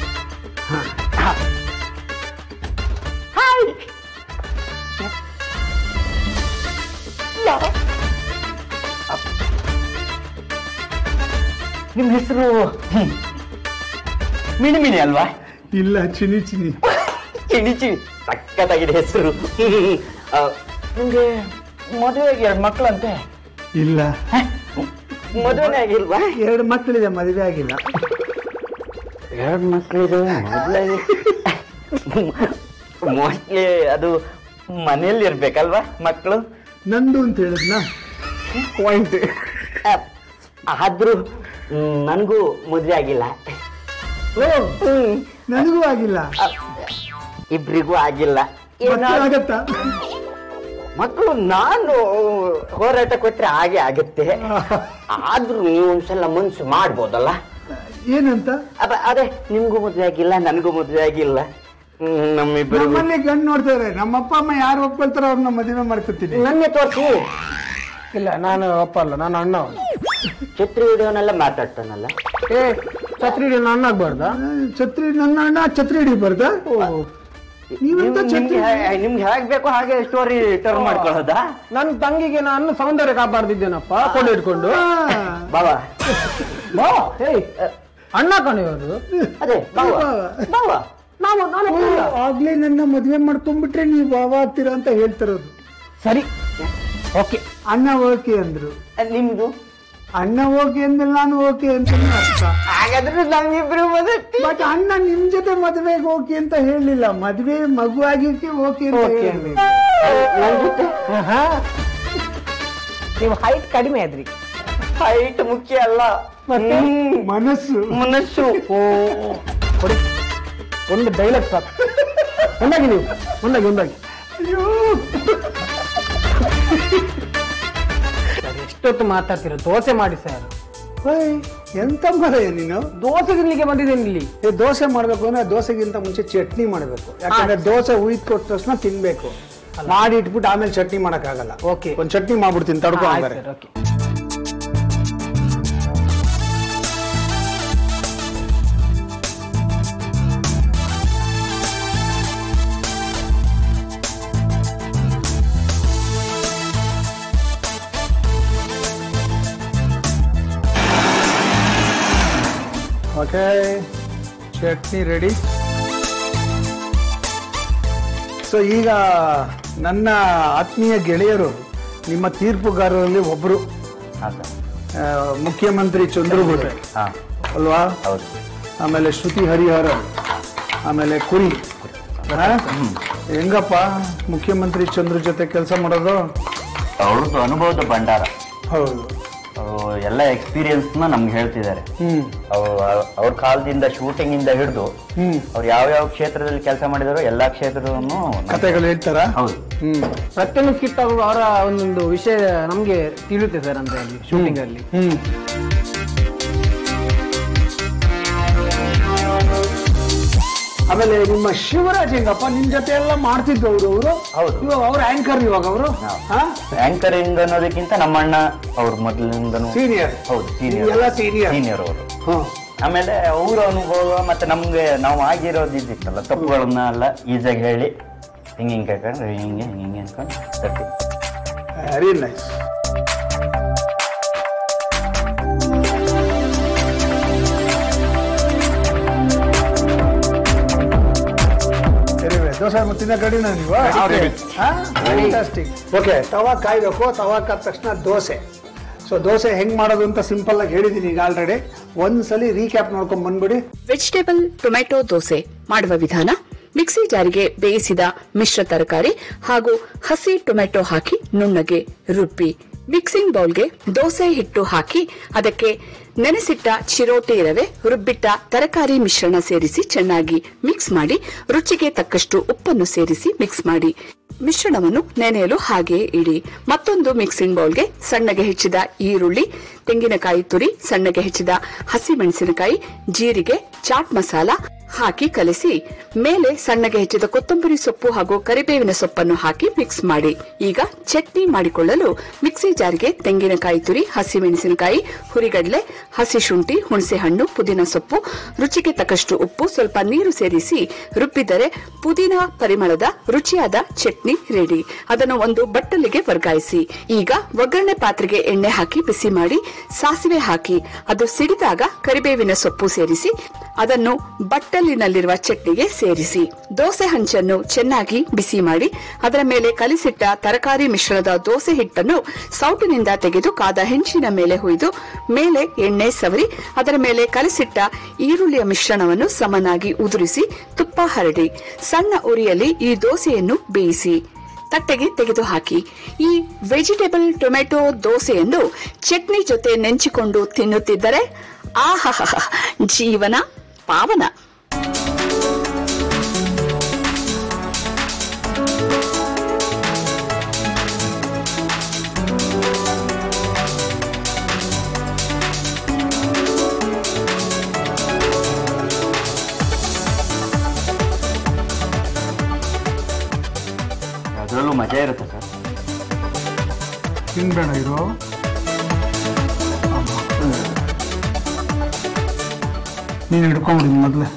ನಿಮ್ಮ ಹೆಸರು ಮಿಣಿ ಮಿಣಿ ಅಲ್ವಾ
ಇಲ್ಲ ಚಿನಿ ಚಿನಿ
ಚಿಣಿ ಚಿಣಿ ಸಕ್ಕತ್ತಾಗಿದೆ ಹೆಸರು ನಿಮ್ಗೆ ಮದುವೆಗೆ ಎರಡು ಮಕ್ಕಳಂತೆ
ಇಲ್ಲ
ಮದುವೆನೇ ಆಗಿಲ್ವಾ
ಎರಡು ಮಕ್ಕಳಿದೆ ಮದುವೆ ಆಗಿಲ್ಲ
ಎರಡು ಮಕ್ಕಳಿದೆ ಮದುವೆ ಮೋಸ್ಟ್ಲಿ ಅದು ಮನೆಯಲ್ಲಿ ಇರ್ಬೇಕಲ್ವಾ ಮಕ್ಕಳು
ನಂದು ಅಂತ ಹೇಳಿದ್ನ ಪಾಯಿಂಟ್
ಆದ್ರೂ ನನಗೂ ಮದುವೆ ಆಗಿಲ್ಲ
ನನಗೂ ಆಗಿಲ್ಲ
ಇಬ್ರಿಗೂ ಆಗಿಲ್ಲ
ಮಕ್ಕಳು ಆಗತ್ತಾ
ಮಕ್ಕಳು ನಾನು ಹೋರಾಟ ಕೊಟ್ರೆ ಹಾಗೆ ಆಗುತ್ತೆ ಆದ್ರೂ ನೀವು ಒಂದ್ಸಲ ಮನ್ಸು ಮಾಡ್ಬೋದಲ್ಲ
ಏನಂತ
ಅದ ಅದೇ ನಿಮ್ಗೂ ಮದ್ವೆ ಆಗಿಲ್ಲ ನನಗೂ ಮದ್ವೆ ಆಗಿಲ್ಲ ಹ್ಮ್, ನಮ್ಮಿಬ್ಬರಿಗೂ
ನಮ್ಮಲ್ಲಿ ಗಂಡು ನೋಡ್ತಾರೆ ನಮ್ಮ ಅಪ್ಪ ಅಮ್ಮ ಯಾರು ಒಪ್ಕೊಳ್ತಾರ ಅವ್ರನ್ನ ಮದುವೆ ಮಾಡ್ಕೊತೀನಿ
ನನ್ನೇ ತೋರಿಸಿ
ಇಲ್ಲ ನಾನು ಒಪ್ಪಲ್ಲ ನಾನು ಅಣ್ಣ ಅವ್ನು.
ಚಿತ್ರ ವಿಡಿಯೋನೆಲ್ಲ ಮಾತಾಡ್ತಾನಲ್ಲ
ಏ ಛತ್ರಿ ಹಿಡಿಯೋ ನನ್ನ ಅಣ್ಣ ಆಗ್ಬಾರ್ದಾ
ಛತ್ರಿ ನನ್ನ ಅಣ್ಣ ಛತ್ರಿ ಹಿಡಿಬಾರ್ದ ನೀವೆಂತ
ನಿಮ್- ನಿಮ್ಗೆ ಹೇ- ನಿಮ್ಗೆ ಹೇಗ್ ಬೇಕೋ ಹಾಗೆ ಸ್ಟೋರಿ ಟರ್ನ್ ಮಾಡ್ಕೊಳ್ಳೋದಾ
ನನ್ನ ತಂಗಿಗೆ ನಾನು ಸೌಂದರ್ಯ ಕಾಪಾಡ್ತಿದ್ದೇನಪ್ಪ ಕೊಂಡು ಇಟ್ಕೊಂಡು
ಬಾವಾ
ಬಾ ಏಯ್ ಅಣ್ಣ ಕಣೆ ಅವರು
ಅದೇ ಬಾವಾ ಬಾವಾ
ನಾವು ನಾನು ಒಪ್ಪಲ್ಲ.
ಆಗ್ಲೇ ನನ್ನ ಮದುವೆ ಮಾಡ್ಕೊಂಡ್ಬಿಟ್ರೆ ನೀವು ಬಾವ ಆಗ್ತೀರಾ ಅಂತ ಹೇಳ್ತಿರೋದು
ಸರಿ ಓಕೆ
ಅಣ್ಣ ಓಕೆ ಅಂದ್ರು
ನಿಮ್ದು
ಅಣ್ಣ ಓಕೆ ಅಂದ್ಮೇಲೆ ನಾನು ಓಕೆ ಅಂತ ಅರ್ಥ
ಹಾಗಾದ್ರೆ ನಮ್ಮಿಬ್ರು ಮದುವೆ
ಬಟ್ ಅಣ್ಣ ನಿಮ್ ಜೊತೆ ಮದುವೆಗೆ ಓಕೆ ಅಂತ ಹೇಳಿಲ್ಲ ಮದುವೆ ಮಗು ಆಗಿಕ್ಕೆ ಓಕೆ ಅಂತ
Okay.
ಹೇಳಿ
ನನ್ ಜೊತೆ
ನೀವು ಹೈಟ್ ಕಡಿಮೆ ಆದ್ರಿ
ಹೈಟ್ ಮುಖ್ಯ ಅಲ್ಲ ಹ್ಮ್,
ಮನಸ್ಸು
ಮನಸ್ಸು
ಓ ಕೊಡಿ ಒಂದು ಡೈಲಾಗ್ ಸಾಕು ಒಂದಾಗಿ ನೀವು ಒಂದಾಗಿ ಒಂದಾಗಿ ಸರ್, ಎಷ್ಟೊತ್ತು ಮಾತಾಡ್ತೀರ ದೋಸೆ ಮಾಡಿ ಸರ್
ಓಯ್, ಎಂತ ಮರಯ್ಯ ನೀನು
ದೋಸೆ ತಿನ್ಲಿಕ್ಕೆ ಬಂದಿದ್ದೇನೆ ಇಲ್ಲಿ
ಈ ದೋಸೆ ಮಾಡ್ಬೇಕು ಅಂದ್ರೆ ದೋಸೆಗಿಂತ ಮುಂಚೆ ಚಟ್ನಿ ಮಾಡಬೇಕು ಯಾಕಂದ್ರೆ ದೋಸೆ ಉಯ್ದ್ ಕೊಟ್ಟ ತಕ್ಷಣ ತಿನ್ಬೇಕು ಮಾಡಿ ಇಟ್ಬಿಟ್ಟು ಆಮೇಲೆ ಚಟ್ನಿ ಮಾಡಕ್ ಆಗಲ್ಲ
Okay.
ಒಂದ್ ಚಟ್ನಿ ಮಾಡ್ಬಿಡ್ತೀನಿ ತಡ್ಕೊ
ಆಯ್ತು
ಹಂಗಾರೆ
sir okay
okay chutney ready so ಈಗ ನನ್ನ ಆತ್ಮೀಯ ಗೆಳೆಯರು ನಿಮ್ಮ ತೀರ್ಪುಗಾರರಲ್ಲಿ ಒಬ್ರು
ಹಾ ಸರ್
ಆ, ಮುಖ್ಯಮಂತ್ರಿ ಚಂದ್ರಬೂಡೆ
ಹಾ
ಅಲ್ವಾ
ಹೌದು
ಆಮೇಲೆ ಶ್ರುತಿ ಹರಿಹರನ್ ಆಮೇಲೆ ಕುರಿ ಆ? ಹೆಂಗಪ್ಪ ಮುಖ್ಯಮಂತ್ರಿ ಚಂದ್ರ ಜೊತೆ ಕೆಲಸ ಮಾಡೋದು
ಅವ್ರದ್ದು ಅನುಭವದ ಭಂಡಾರ
ಹೌದು
ಅವರು ಎಲ್ಲ ಎಕ್ಸ್ಪೀರಿಯನ್ಸ್ ನ ನಮ್ಗೆ ಹೇಳ್ತಿದ್ದಾರೆ
ಹ್ಮ್
ಅವ್ರು ಅವ್ರ ಕಾಲದಿಂದ ಶೂಟಿಂಗ್ ಇಂದ ಹಿಡಿದು
ಹ್ಮ್
ಅವ್ರು ಯಾವ ಯಾವ ಕ್ಷೇತ್ರದಲ್ಲಿ ಕೆಲಸ ಮಾಡಿದಾರೋ ಎಲ್ಲಾ ಕ್ಷೇತ್ರವನ್ನು
ಕತೆಗಳು ಹೇಳ್ತಾರ
ಹೌದು
ಹ್ಮ್
ಪ್ರತಿಯೊಂದು ಸ್ಕಿಟ್ ಅವರ ಒಂದೊಂದು ವಿಷಯ ನಮ್ಗೆ ತಿಳಿಯುತ್ತೆ ಸರ್ ಅಂದ್ರೆ ಅಲ್ಲಿ ಶೂಟಿಂಗ್ ಅಲ್ಲಿ
ಹ್ಮ್ ಆಮೇಲೆ ನಿಮ್ಮ ಶಿವರಾಜ್ ಹೆಂಗಪ್ಪ ನಿಮ್ ಜೊತೆ ಎಲ್ಲ ಮಾಡ್ತಿದ್ದವ್ರು ಅವರು
ಹೌದು.
ಇವಾಗ ಅವ್ರ ಆಂಕರ್ ಇವಾಗ ಅವರು
ಆಂಕರಿಂಗ್ ಅನ್ನೋದಕ್ಕಿಂತ ನಮ್ಮ ಅಣ್ಣ ಅವ್ರ ಮೊದಲಿಂದನು
ಸೀನಿಯರ್
ಹೌದು ಸೀನಿಯರ್
ಎಲ್ಲ senior.
ಸೀನಿಯರ್ ಅವರು ಆಮೇಲೆ ಅವ್ರ ಅನುಭವ ಮತ್ತೆ ನಮ್ಗೆ ನಾವು ಆಗಿರೋದು ಇದ್ದಿತ್ತಲ್ಲ ತಪ್ಪುಗಳನ್ನ ಎಲ್ಲ ಈಸಿಯಾಗಿ ಹೇಳಿ ಹಿಂಗೆ ಹಿಂಗೆ ಹಾಕೊಂಡು ಹಿಂಗೆ ಹಿಂಗೆ ಹಿಂಗೆ ಅನ್ಕೊಂಡು ತರ್ತೀವಿ
ವೆರಿ ನೈಸ್ ದೋಸೆ ತಿನ್ನ ಕಡಿನ ನೀವು ಓಕೆ ತವಾ ಕಾಯ್ಬೇಕು ತವಾ ಕಾದ ತಕ್ಷಣ ದೋಸೆ ಸೊ ದೋಸೆ ಹೆಂಗ್ ಮಾಡೋದು ಅಂತ ಸಿಂಪಲ್ ಆಗಿ ಹೇಳಿದೀನಿ ಈಗ ಆಲ್ರೆಡಿ ಒಂದ್ಸಲಿ ರೀಕ್ಯಾಪ್ ನೋಡ್ಕೊಂಡ್ ಬಂದ್ಬಿಡಿ
ವೆಜಿಟೇಬಲ್ ಟೊಮೆಟೊ ದೋಸೆ ಮಾಡುವ ವಿಧಾನ ಮಿಕ್ಸಿ ಜಾರಿಗೆ ಬೇಯಿಸಿದ ಮಿಶ್ರ ತರಕಾರಿ ಹಾಗೂ ಹಸಿ ಟೊಮೆಟೊ ಹಾಕಿ ನುಣ್ಣಗೆ ರುಬ್ಬಿ ಮಿಕ್ಸಿಂಗ್ ಬೌಲ್ಗೆ ದೋಸೆ ಹಿಟ್ಟು ಹಾಕಿ ಅದಕ್ಕೆ ನೆನೆಸಿಟ್ಟ ಚಿರೋಟಿ ರವೆ ರುಬ್ಬಿಟ್ಟ ತರಕಾರಿ ಮಿಶ್ರಣ ಸೇರಿಸಿ ಚೆನ್ನಾಗಿ ಮಿಕ್ಸ್ ಮಾಡಿ ರುಚಿಗೆ ತಕ್ಕಷ್ಟು ಉಪ್ಪನ್ನು ಸೇರಿಸಿ ಮಿಕ್ಸ್ ಮಾಡಿ ಮಿಶ್ರಣವನ್ನು ನೆನೆಯಲು ಹಾಗೆಯೇ ಇಡಿ ಮತ್ತೊಂದು ಮಿಕ್ಸಿಂಗ್ ಬೌಲ್ಗೆ ಸಣ್ಣಗೆ ಹೆಚ್ಚಿದ ಈರುಳ್ಳಿ ತೆಂಗಿನಕಾಯಿ ತುರಿ ಸಣ್ಣಗೆ ಹೆಚ್ಚಿದ ಹಸಿಮೆಣಸಿನಕಾಯಿ ಜೀರಿಗೆ ಚಾಟ್ ಮಸಾಲ ಹಾಕಿ ಕಲಿಸಿ ಮೇಲೆ ಸಣ್ಣಗೆ ಹೆಚ್ಚಿದ ಕೊತ್ತಂಬರಿ ಸೊಪ್ಪು ಹಾಗೂ ಕರಿಬೇವಿನ ಸೊಪ್ಪನ್ನು ಹಾಕಿ ಮಿಕ್ಸ್ ಮಾಡಿ ಈಗ ಚಟ್ನಿ ಮಾಡಿಕೊಳ್ಳಲು ಮಿಕ್ಸಿ ಜಾರ್ಗೆ ತೆಂಗಿನಕಾಯಿ ತುರಿ ಹಸಿಮೆಣಸಿನಕಾಯಿ ಹುರಿಗಡಲೆ ಹಸಿ ಶುಂಠಿ ಹುಣಸೆಹಣ್ಣು ಪುದೀನ ಸೊಪ್ಪು ರುಚಿಗೆ ತಕ್ಕಷ್ಟು ಉಪ್ಪು ಸ್ವಲ್ಪ ನೀರು ಸೇರಿಸಿ ರುಬ್ಬಿದರೆ ಪುದೀನ ಪರಿಮಳದ ರುಚಿಯಾದ ಚಟ್ನಿ ರೆಡಿ ಅದನ್ನು ಒಂದು ಬಟ್ಟಲಿಗೆ ವರ್ಗಾಯಿಸಿ ಈಗ ಒಗ್ಗರಣೆ ಪಾತ್ರೆಗೆ ಎಣ್ಣೆ ಹಾಕಿ ಬಿಸಿ ಮಾಡಿ ಸಾಸಿವೆ ಹಾಕಿ ಅದು ಸಿಡಿದಾಗ ಕರಿಬೇವಿನ ಸೊಪ್ಪು ಸೇರಿಸಿ ಅದನ್ನು ಬಟ್ಟಲಿನಲ್ಲಿರುವ ಚಟ್ನಿಗೆ ಸೇರಿಸಿ ದೋಸೆ ಹಂಚನ್ನು ಚೆನ್ನಾಗಿ ಬಿಸಿ ಮಾಡಿ ಅದರ ಮೇಲೆ ಕಲಿಸಿಟ್ಟ ತರಕಾರಿ ಮಿಶ್ರಣದ ದೋಸೆ ಹಿಟ್ಟನ್ನು ಸೌಟಿನಿಂದ ತೆಗೆದು ಕಾದ ಹೆಂಚಿನ ಮೇಲೆ ಹುಯ್ದು ಮೇಲೆ ಎಣ್ಣೆ ಸವರಿ ಅದರ ಮೇಲೆ ಕಲಿಸಿಟ್ಟ ಈರುಳ್ಳಿಯ ಮಿಶ್ರಣವನ್ನು ಸಮನಾಗಿ ಉದುರಿಸಿ ತುಪ್ಪ ಹರಡಿ ಸಣ್ಣ ಉರಿಯಲ್ಲಿ ಈ ದೋಸೆಯನ್ನು ಬೇಯಿಸಿ ತಟ್ಟೆಗೆ ತೆಗೆದುಹಾಕಿ ಈ ವೆಜಿಟೇಬಲ್ ಟೊಮೆಟೊ ದೋಸೆಯನ್ನು ಚಟ್ನಿ ಜೊತೆ ನೆಂಚಿಕೊಂಡು ತಿನ್ನುತ್ತಿದ್ದರೆ ಆಹಾ ಜೀವನ ಪಾವನ
ಅದರಲ್ಲೂ ಮಜಾ ಇರುತ್ತೆ ಸರ್
ತಿನ್ಬೇಡ ಇರೋ ನೀನು ಹಿಡ್ಕೊಂಬಿಡಿ ಮೊದಲೇ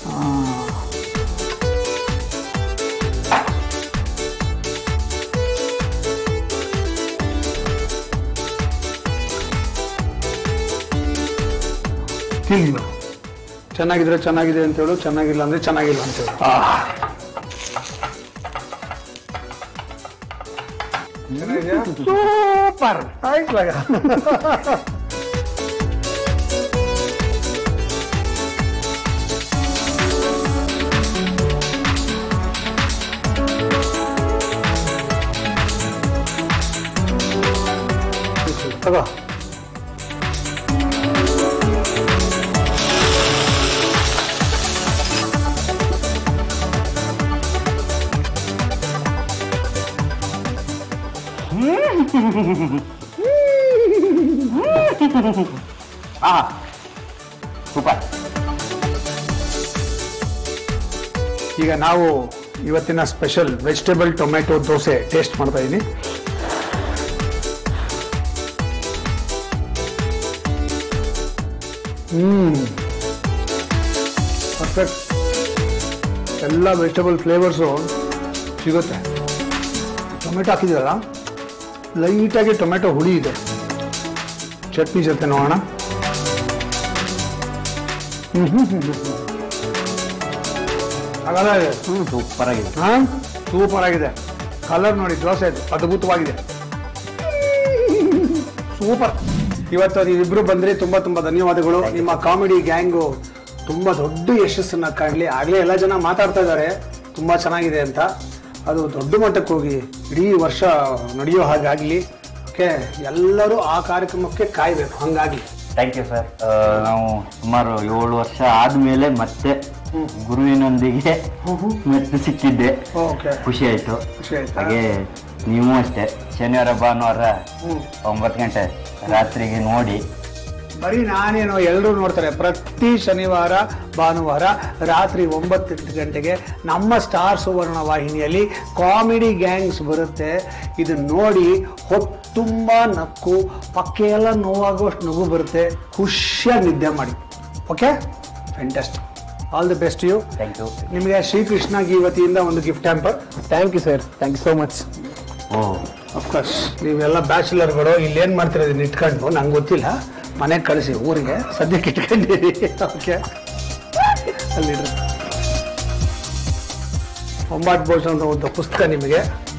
ತಿನ್ನಿ ಚೆನ್ನಾಗಿದ್ರೆ ಚೆನ್ನಾಗಿದೆ ಅಂತ ಹೇಳು ಚೆನ್ನಾಗಿಲ್ಲ ಅಂದ್ರೆ ಚೆನ್ನಾಗಿಲ್ಲ ಅಂತ ಹೇಳು
ಸೂಪರ್
ಆಯ್ತಲಾಗ ತಗೋ
ಹಾ ಸೂಪರ್
ಈಗ ನಾವು ಇವತ್ತಿನ special vegetable tomato dosa taste ಮಾಡ್ತಾ ಇದ್ದೀನಿ ಹ್ಮ್ ಪರ್ಫೆಕ್ಟ್ ಎಲ್ಲ ವೆಜಿಟೇಬಲ್ ಫ್ಲೇವರ್ಸು ಸಿಗುತ್ತೆ ಟೊಮೆಟೊ ಹಾಕಿದ್ದೀರಲ್ಲ ಲೈಟಾಗಿ ಟೊಮೆಟೊ ಹುಳಿ ಇದೆ ಚಟ್ನಿ ಜೊತೆ ನೋಡೋಣ ಹ್ಮ್ ಹ್ಮ್ ಹ್ಮ್ ಹ್ಮ್. ಹಾಗಾದ್ರೆ
ಸೂಪರ್ ಆಗಿದೆ
ಹಾ ಸೂಪರ್ ಆಗಿದೆ ಕಲರ್ ನೋಡಿ ದೋಸೆ ಅದ್ಭುತವಾಗಿದೆ ಸೂಪರ್ ಇವತ್ತು ನೀವಿಬ್ರು ಬಂದ್ರಿ ತುಂಬಾ ತುಂಬಾ ಧನ್ಯವಾದಗಳು ನಿಮ್ಮ ಕಾಮಿಡಿ ಗ್ಯಾಂಗು ತುಂಬಾ ದೊಡ್ಡ ಯಶಸ್ಸನ್ನ ಕಾಣಲಿ ಆಗ್ಲೇ ಎಲ್ಲ ಜನ ಮಾತಾಡ್ತಾ ಇದ್ದಾರೆ ತುಂಬಾ ಚೆನ್ನಾಗಿದೆ ಅಂತ ಅದು ದೊಡ್ಡ ಮಟ್ಟಕ್ಕೆ ಹೋಗಿ ಇಡೀ ವರ್ಷ ನಡೆಯೋ ಹಾಗಾಗ್ಲಿ ಓಕೆ ಎಲ್ಲರೂ ಆ ಕಾರ್ಯಕ್ರಮಕ್ಕೆ ಕಾಯ್ಬೇಕು ಹಂಗಾಗ್ಲಿ
ಥ್ಯಾಂಕ್ ಯು ಸರ್ ನಾವು ಸುಮಾರು ಏಳು ವರ್ಷ ಆದ್ಮೇಲೆ ಮತ್ತೆ ಗುರುವಿನೊಂದಿಗೆ ಮತ್ತೆ ಸಿಕ್ಕಿದ್ದೆ
ಓಕೆ
ಖುಷಿ ಆಯ್ತು
ಖುಷಿ ಆಯ್ತಾ?
ಹಾಗೆ ನೀವು ಅಷ್ಟೇ ಶನಿವಾರ ಭಾನುವಾರ
ಹ್ಮ್.
ಒಂಬತ್ತು ಗಂಟೆ ರಾತ್ರಿಗೆ ನೋಡಿ
ಬರೀ ನಾನೇನು ಎಲ್ಲರೂ ನೋಡ್ತಾರೆ ಪ್ರತಿ ಶನಿವಾರ ಭಾನುವಾರ ರಾತ್ರಿ ಒಂಬತ್ತು ಗಂಟೆಗೆ ನಮ್ಮ ಸ್ಟಾರ್ ಸುವರ್ಣ ವಾಹಿನಿಯಲ್ಲಿ ಕಾಮಿಡಿ ಗ್ಯಾಂಗ್ಸ್ ಬರುತ್ತೆ ಇದು ನೋಡಿ ಹೊತ್ತುಂಬ ನಕ್ಕು ಪಕ್ಕೆ ಎಲ್ಲ ನೋವಾಗುವಷ್ಟು ನಗು ಬರುತ್ತೆ ಖುಷಿಯಾಗಿ ನಿದ್ದೆ ಮಾಡಿ okay fantastic all the best you
thank you
ನಿಮಗೆ ಶ್ರೀಕೃಷ್ಣ ಗೀ ವತಿಯಿಂದ ಒಂದು gift hamper
thank you sir thank you so much
ಓ
ಅಫ್ಕೋರ್ಸ್ ನೀವೆಲ್ಲ ಬ್ಯಾಚುಲರ್ಗಳು ಇಲ್ಲೇನು ಮಾಡ್ತೀರ ಇದನ್ನ ಇಟ್ಕೊಂಡು ನಂಗೆ ಗೊತ್ತಿಲ್ಲ ಮನೆಗೆ ಕಳಿಸಿ ಊರಿಗೆ ಸದ್ಯಕ್ಕೆ ಇಟ್ಕೊಂಡಿರಿ ಓಕೆ ಅಲ್ಲಿಡ್ರಿ ಒಂಬತ್ತು ಬೋಸ್ ಅಂತ ಒಂದು ಪುಸ್ತಕ ನಿಮಗೆ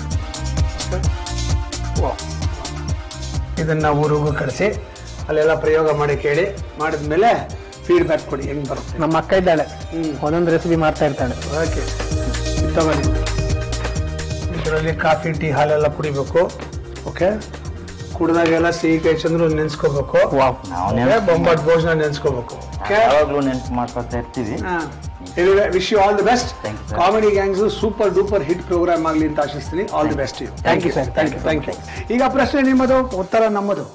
ವಾ. ಇದನ್ನ ಊರಿಗೂ ಕಳಿಸಿ ಅಲ್ಲೆಲ್ಲ ಪ್ರಯೋಗ ಮಾಡಿ ಕೇಳಿ ಮಾಡಿದ್ಮೇಲೆ ಫೀಡ್ಬ್ಯಾಕ್ ಕೊಡಿ ಹೆಂಗ್ ಬರುತ್ತೆ
ನಮ್ಮ ಅಕ್ಕ ಇದ್ದಾಳೆ
ಹ್ಮ್.
ಒಂದೊಂದು ರೆಸಿಪಿ ಮಾಡ್ತಾ ಇರ್ತಾಳೆ
ಓಕೆ ತಗೊಳ್ಳಿ ಇದರಲ್ಲಿ ಕಾಫಿ ಟೀ ಹಾಲೆಲ್ಲ ಕುಡಿಬೇಕು ಓಕೆ ಕುಡ್ದಾಗೆಲ್ಲ ಸಿಹಿ ಕೈ ಚಂದ್ರು ನೆನ್ಸ್ಕೋಬೇಕು
ನಾವು ನೆನ್ಸ್-
ಬೊಂಬಾಟ್ ಭೋಜನ ನೆನ್ಸ್ಕೋಬೇಕು ಓಕೆ
ಯಾವಾಗ್ಲೂ ನೆನ್ಪು ಮಾಡ್ಕೊತಾ ಇರ್ತೀವಿ
wish you all the best
Thank you, sir.
Comedy gangs super duper hit program ಆಗಲಿ ಅಂತ ಆಶಿಸ್ತೀನಿ all the best you
Thank you, sir.
Thank you thank you ಈಗ ಪ್ರಶ್ನೆ ನಿಮ್ಮದು ಉತ್ತರ ನಮ್ಮದು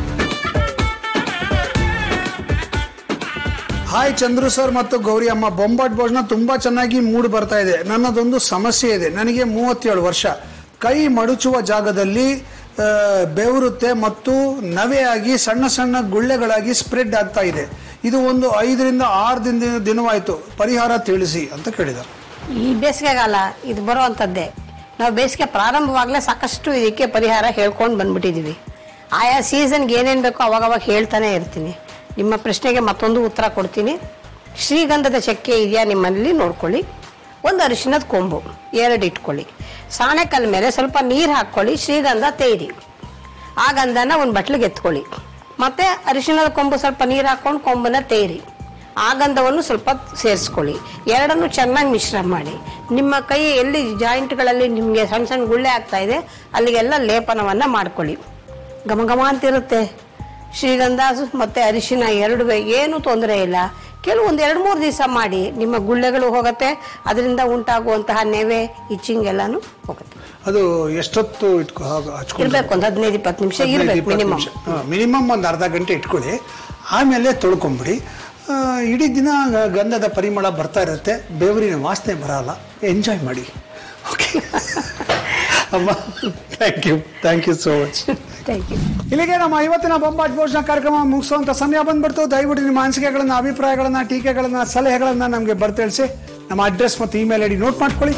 ಹಾಯ್ ಚಂದ್ರು ಸರ್ ಮತ್ತು ಗೌರಿ ಅಮ್ಮ ಬೊಂಬಾಟ್ ಭೋಜನ ತುಂಬಾ ಚೆನ್ನಾಗಿ ಮೂಡ್ ಬರ್ತಾ ಇದೆ ನನ್ನದೊಂದು ಸಮಸ್ಯೆ ಇದೆ ನನಗೆ ಮೂವತ್ತೇಳು ವರ್ಷ ಕೈ ಮಡುಚುವ ಜಾಗದಲ್ಲಿ ಆ, ಬೆವರುತ್ತೆ ಮತ್ತು ನವೆಯಾಗಿ ಸಣ್ಣ ಸಣ್ಣ ಗುಳ್ಳೆಗಳಾಗಿ ಸ್ಪ್ರೆಡ್ ಆಗ್ತಾ ಇದೆ ಇದು ಒಂದು ಐದರಿಂದ ಆರು ದಿನ ದಿನವಾಯಿತು ಪರಿಹಾರ ತಿಳಿಸಿ ಅಂತ ಕೇಳಿದರು
ಈ ಬೇಸಿಗೆಗಾಲ ಇದು ಬರುವಂಥದ್ದೇ ನಾವು ಬೇಸಿಗೆ ಪ್ರಾರಂಭವಾಗಲೇ ಸಾಕಷ್ಟು ಇದಕ್ಕೆ ಪರಿಹಾರ ಹೇಳ್ಕೊಂಡು ಬಂದ್ಬಿಟ್ಟಿದ್ದೀವಿ ಆಯಾ ಸೀಸನ್ಗೆ ಏನೇನು ಬೇಕೋ ಅವಾಗವಾಗ ಹೇಳ್ತಾನೆ ಇರ್ತೀನಿ ನಿಮ್ಮ ಪ್ರಶ್ನೆಗೆ ಮತ್ತೊಂದು ಉತ್ತರ ಕೊಡ್ತೀನಿ ಶ್ರೀಗಂಧದ ಚಕ್ಕೆ ಇದೆಯಾ ನಿಮ್ಮಲ್ಲಿ ನೋಡ್ಕೊಳ್ಳಿ ಒಂದು ಅರಿಶಿನದ ಕೊಂಬು ಎರಡು ಇಟ್ಕೊಳ್ಳಿ ಸಾಣೆಕಲ್ ಮೇಲೆ ಸ್ವಲ್ಪ ನೀರು ಹಾಕ್ಕೊಳ್ಳಿ ಶ್ರೀಗಂಧ ತೇರಿ ಆ ಗಂಧನ ಒಂದು ಬಟ್ಲಿಗೆ ಎತ್ಕೊಳ್ಳಿ ಮತ್ತೆ ಅರಿಶಿಣದ ಕೊಂಬು ಸ್ವಲ್ಪ ನೀರು ಹಾಕೊಂಡು ಕೊಂಬನ್ನ ತೇರಿ ಆ ಗಂಧವನ್ನು ಸ್ವಲ್ಪ ಸೇರಿಸ್ಕೊಳ್ಳಿ ಎರಡನ್ನು ಚೆನ್ನಾಗಿ ಮಿಶ್ರ ಮಾಡಿ ನಿಮ್ಮ ಕೈ ಎಲ್ಲಿ ಜಾಯಿಂಟ್ಗಳಲ್ಲಿ ನಿಮಗೆ ಸಣ್ಣ ಸಣ್ಣ ಗುಳ್ಳೆ ಆಗ್ತಾ ಇದೆ ಅಲ್ಲಿಗೆಲ್ಲ ಲೇಪನವನ್ನು ಮಾಡ್ಕೊಳ್ಳಿ ಘಮ ಘಮ ಅಂತಿರುತ್ತೆ ಶ್ರೀಗಂಧ ಮತ್ತೆ ಅರಿಶಿನ ಎರಡು ಏನು ತೊಂದರೆ ಇಲ್ಲ ಕೆಲವೊಂದು ಎರಡು ಮೂರು ದಿವಸ ಮಾಡಿ ನಿಮ್ಮ ಗುಳ್ಳೆಗಳು ಹೋಗುತ್ತೆ ಅದರಿಂದ ಉಂಟಾಗುವಂತಹ ನೆವೆ ಇಚ್ಚಿಂಗ್ ಎಲ್ಲಾನು ಹೋಗುತ್ತೆ
ಅದು ಎಷ್ಟೊತ್ತು ಇಟ್ಕೊ ಹಚ್ಕೊಂಡು
ಇರ್ಬೇಕು ಒಂದು ಹದಿನೈದು ಇಪ್ಪತ್ತು ನಿಮಿಷ ಇರ್ಬೇಕು ಮಿನಿಮಮ್
ಮಿನಿಮಮ್ ಒಂದು ಅರ್ಧ ಗಂಟೆ ಇಟ್ಕೊಳ್ಳಿ ಆಮೇಲೆ ತೊಳ್ಕೊಂಬಿಡಿ ಆ, ಇಡೀ ದಿನ ಗ- ಗಂಧದ ಪರಿಮಳ ಬರ್ತಾ ಇರುತ್ತೆ ಬೆವರಿನ ವಾಸನೆ ಬರಲ್ಲ ಎಂಜಾಯ್ ಮಾಡಿ ಓಕೆ ಅಮ್ಮ thank you thank you so much
thank you
ಇಲ್ಲಿಗೆ ನಮ್ಮ ಇವತ್ತಿನ ಬೊಂಬಾಟ್ ಭೋಜನ ಕಾರ್ಯಕ್ರಮ ಮುಗಿಸುವಂತ ಸಮಯ ಬಂದ್ಬಿಡ್ತು ದಯವಿಟ್ಟು ನಿಮ್ಮ ಅನಿಸಿಕೆಗಳನ್ನ ಅಭಿಪ್ರಾಯಗಳನ್ನ ಟೀಕೆಗಳನ್ನ ಸಲಹೆಗಳನ್ನ ನಮಗೆ ಬರ್ತಿಳಿಸಿ ನಮ್ಮ ಅಡ್ರೆಸ್ ಮತ್ತು ಇಮೇಲ್ ಐಡಿ ನೋಟ್ ಮಾಡ್ಕೊಳ್ಳಿ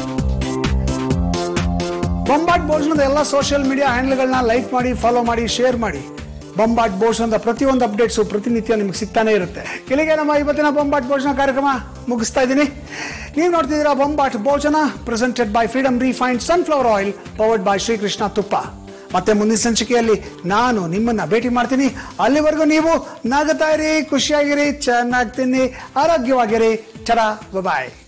ಬೊಂಬಾಟ್ ಭೋಜನದ ಎಲ್ಲ ಸೋಷಿಯಲ್ ಮೀಡಿಯಾ ಹ್ಯಾಂಡ್ಲ್ಗಳನ್ನ ಲೈಕ್ ಮಾಡಿ ಫಾಲೋ ಮಾಡಿ ಶೇರ್ ಮಾಡಿ ಬೊಂಬಾಟ್ ಭೋಜನದ ಪ್ರತಿಯೊಂದು ಅಪ್ಡೇಟ್ಸು ಪ್ರತಿನಿತ್ಯ ನಿಮ್ಗೆ ಸಿಗ್ತಾನೆ ಇರುತ್ತೆ ಇಲ್ಲಿಗೆ ನಮ್ಮ ಇವತ್ತಿನ ಬೊಂಬಾಟ್ ಭೋಜನ ಕಾರ್ಯಕ್ರಮ ಮುಗಿಸ್ತಾ ಇದ್ದೀನಿ ನೀವು ನೋಡ್ತಿದ್ದೀರಾ Bombat Bhojana presented by Freedom refined sunflower oil powered by Srikrishna ತುಪ್ಪ ಮತ್ತೆ ಮುಂದಿನ ಸಂಚಿಕೆಯಲ್ಲಿ ನಾನು ನಿಮ್ಮನ್ನ ಭೇಟಿ ಮಾಡ್ತೀನಿ ಅಲ್ಲಿವರೆಗೂ ನೀವು ನಗತಾ ಇರಿ ಖುಷಿಯಾಗಿರಿ ಚೆನ್ನಾಗಿ ತಿನ್ನಿ ಆರೋಗ್ಯವಾಗಿರಿ ಚರ ಬಾಯ್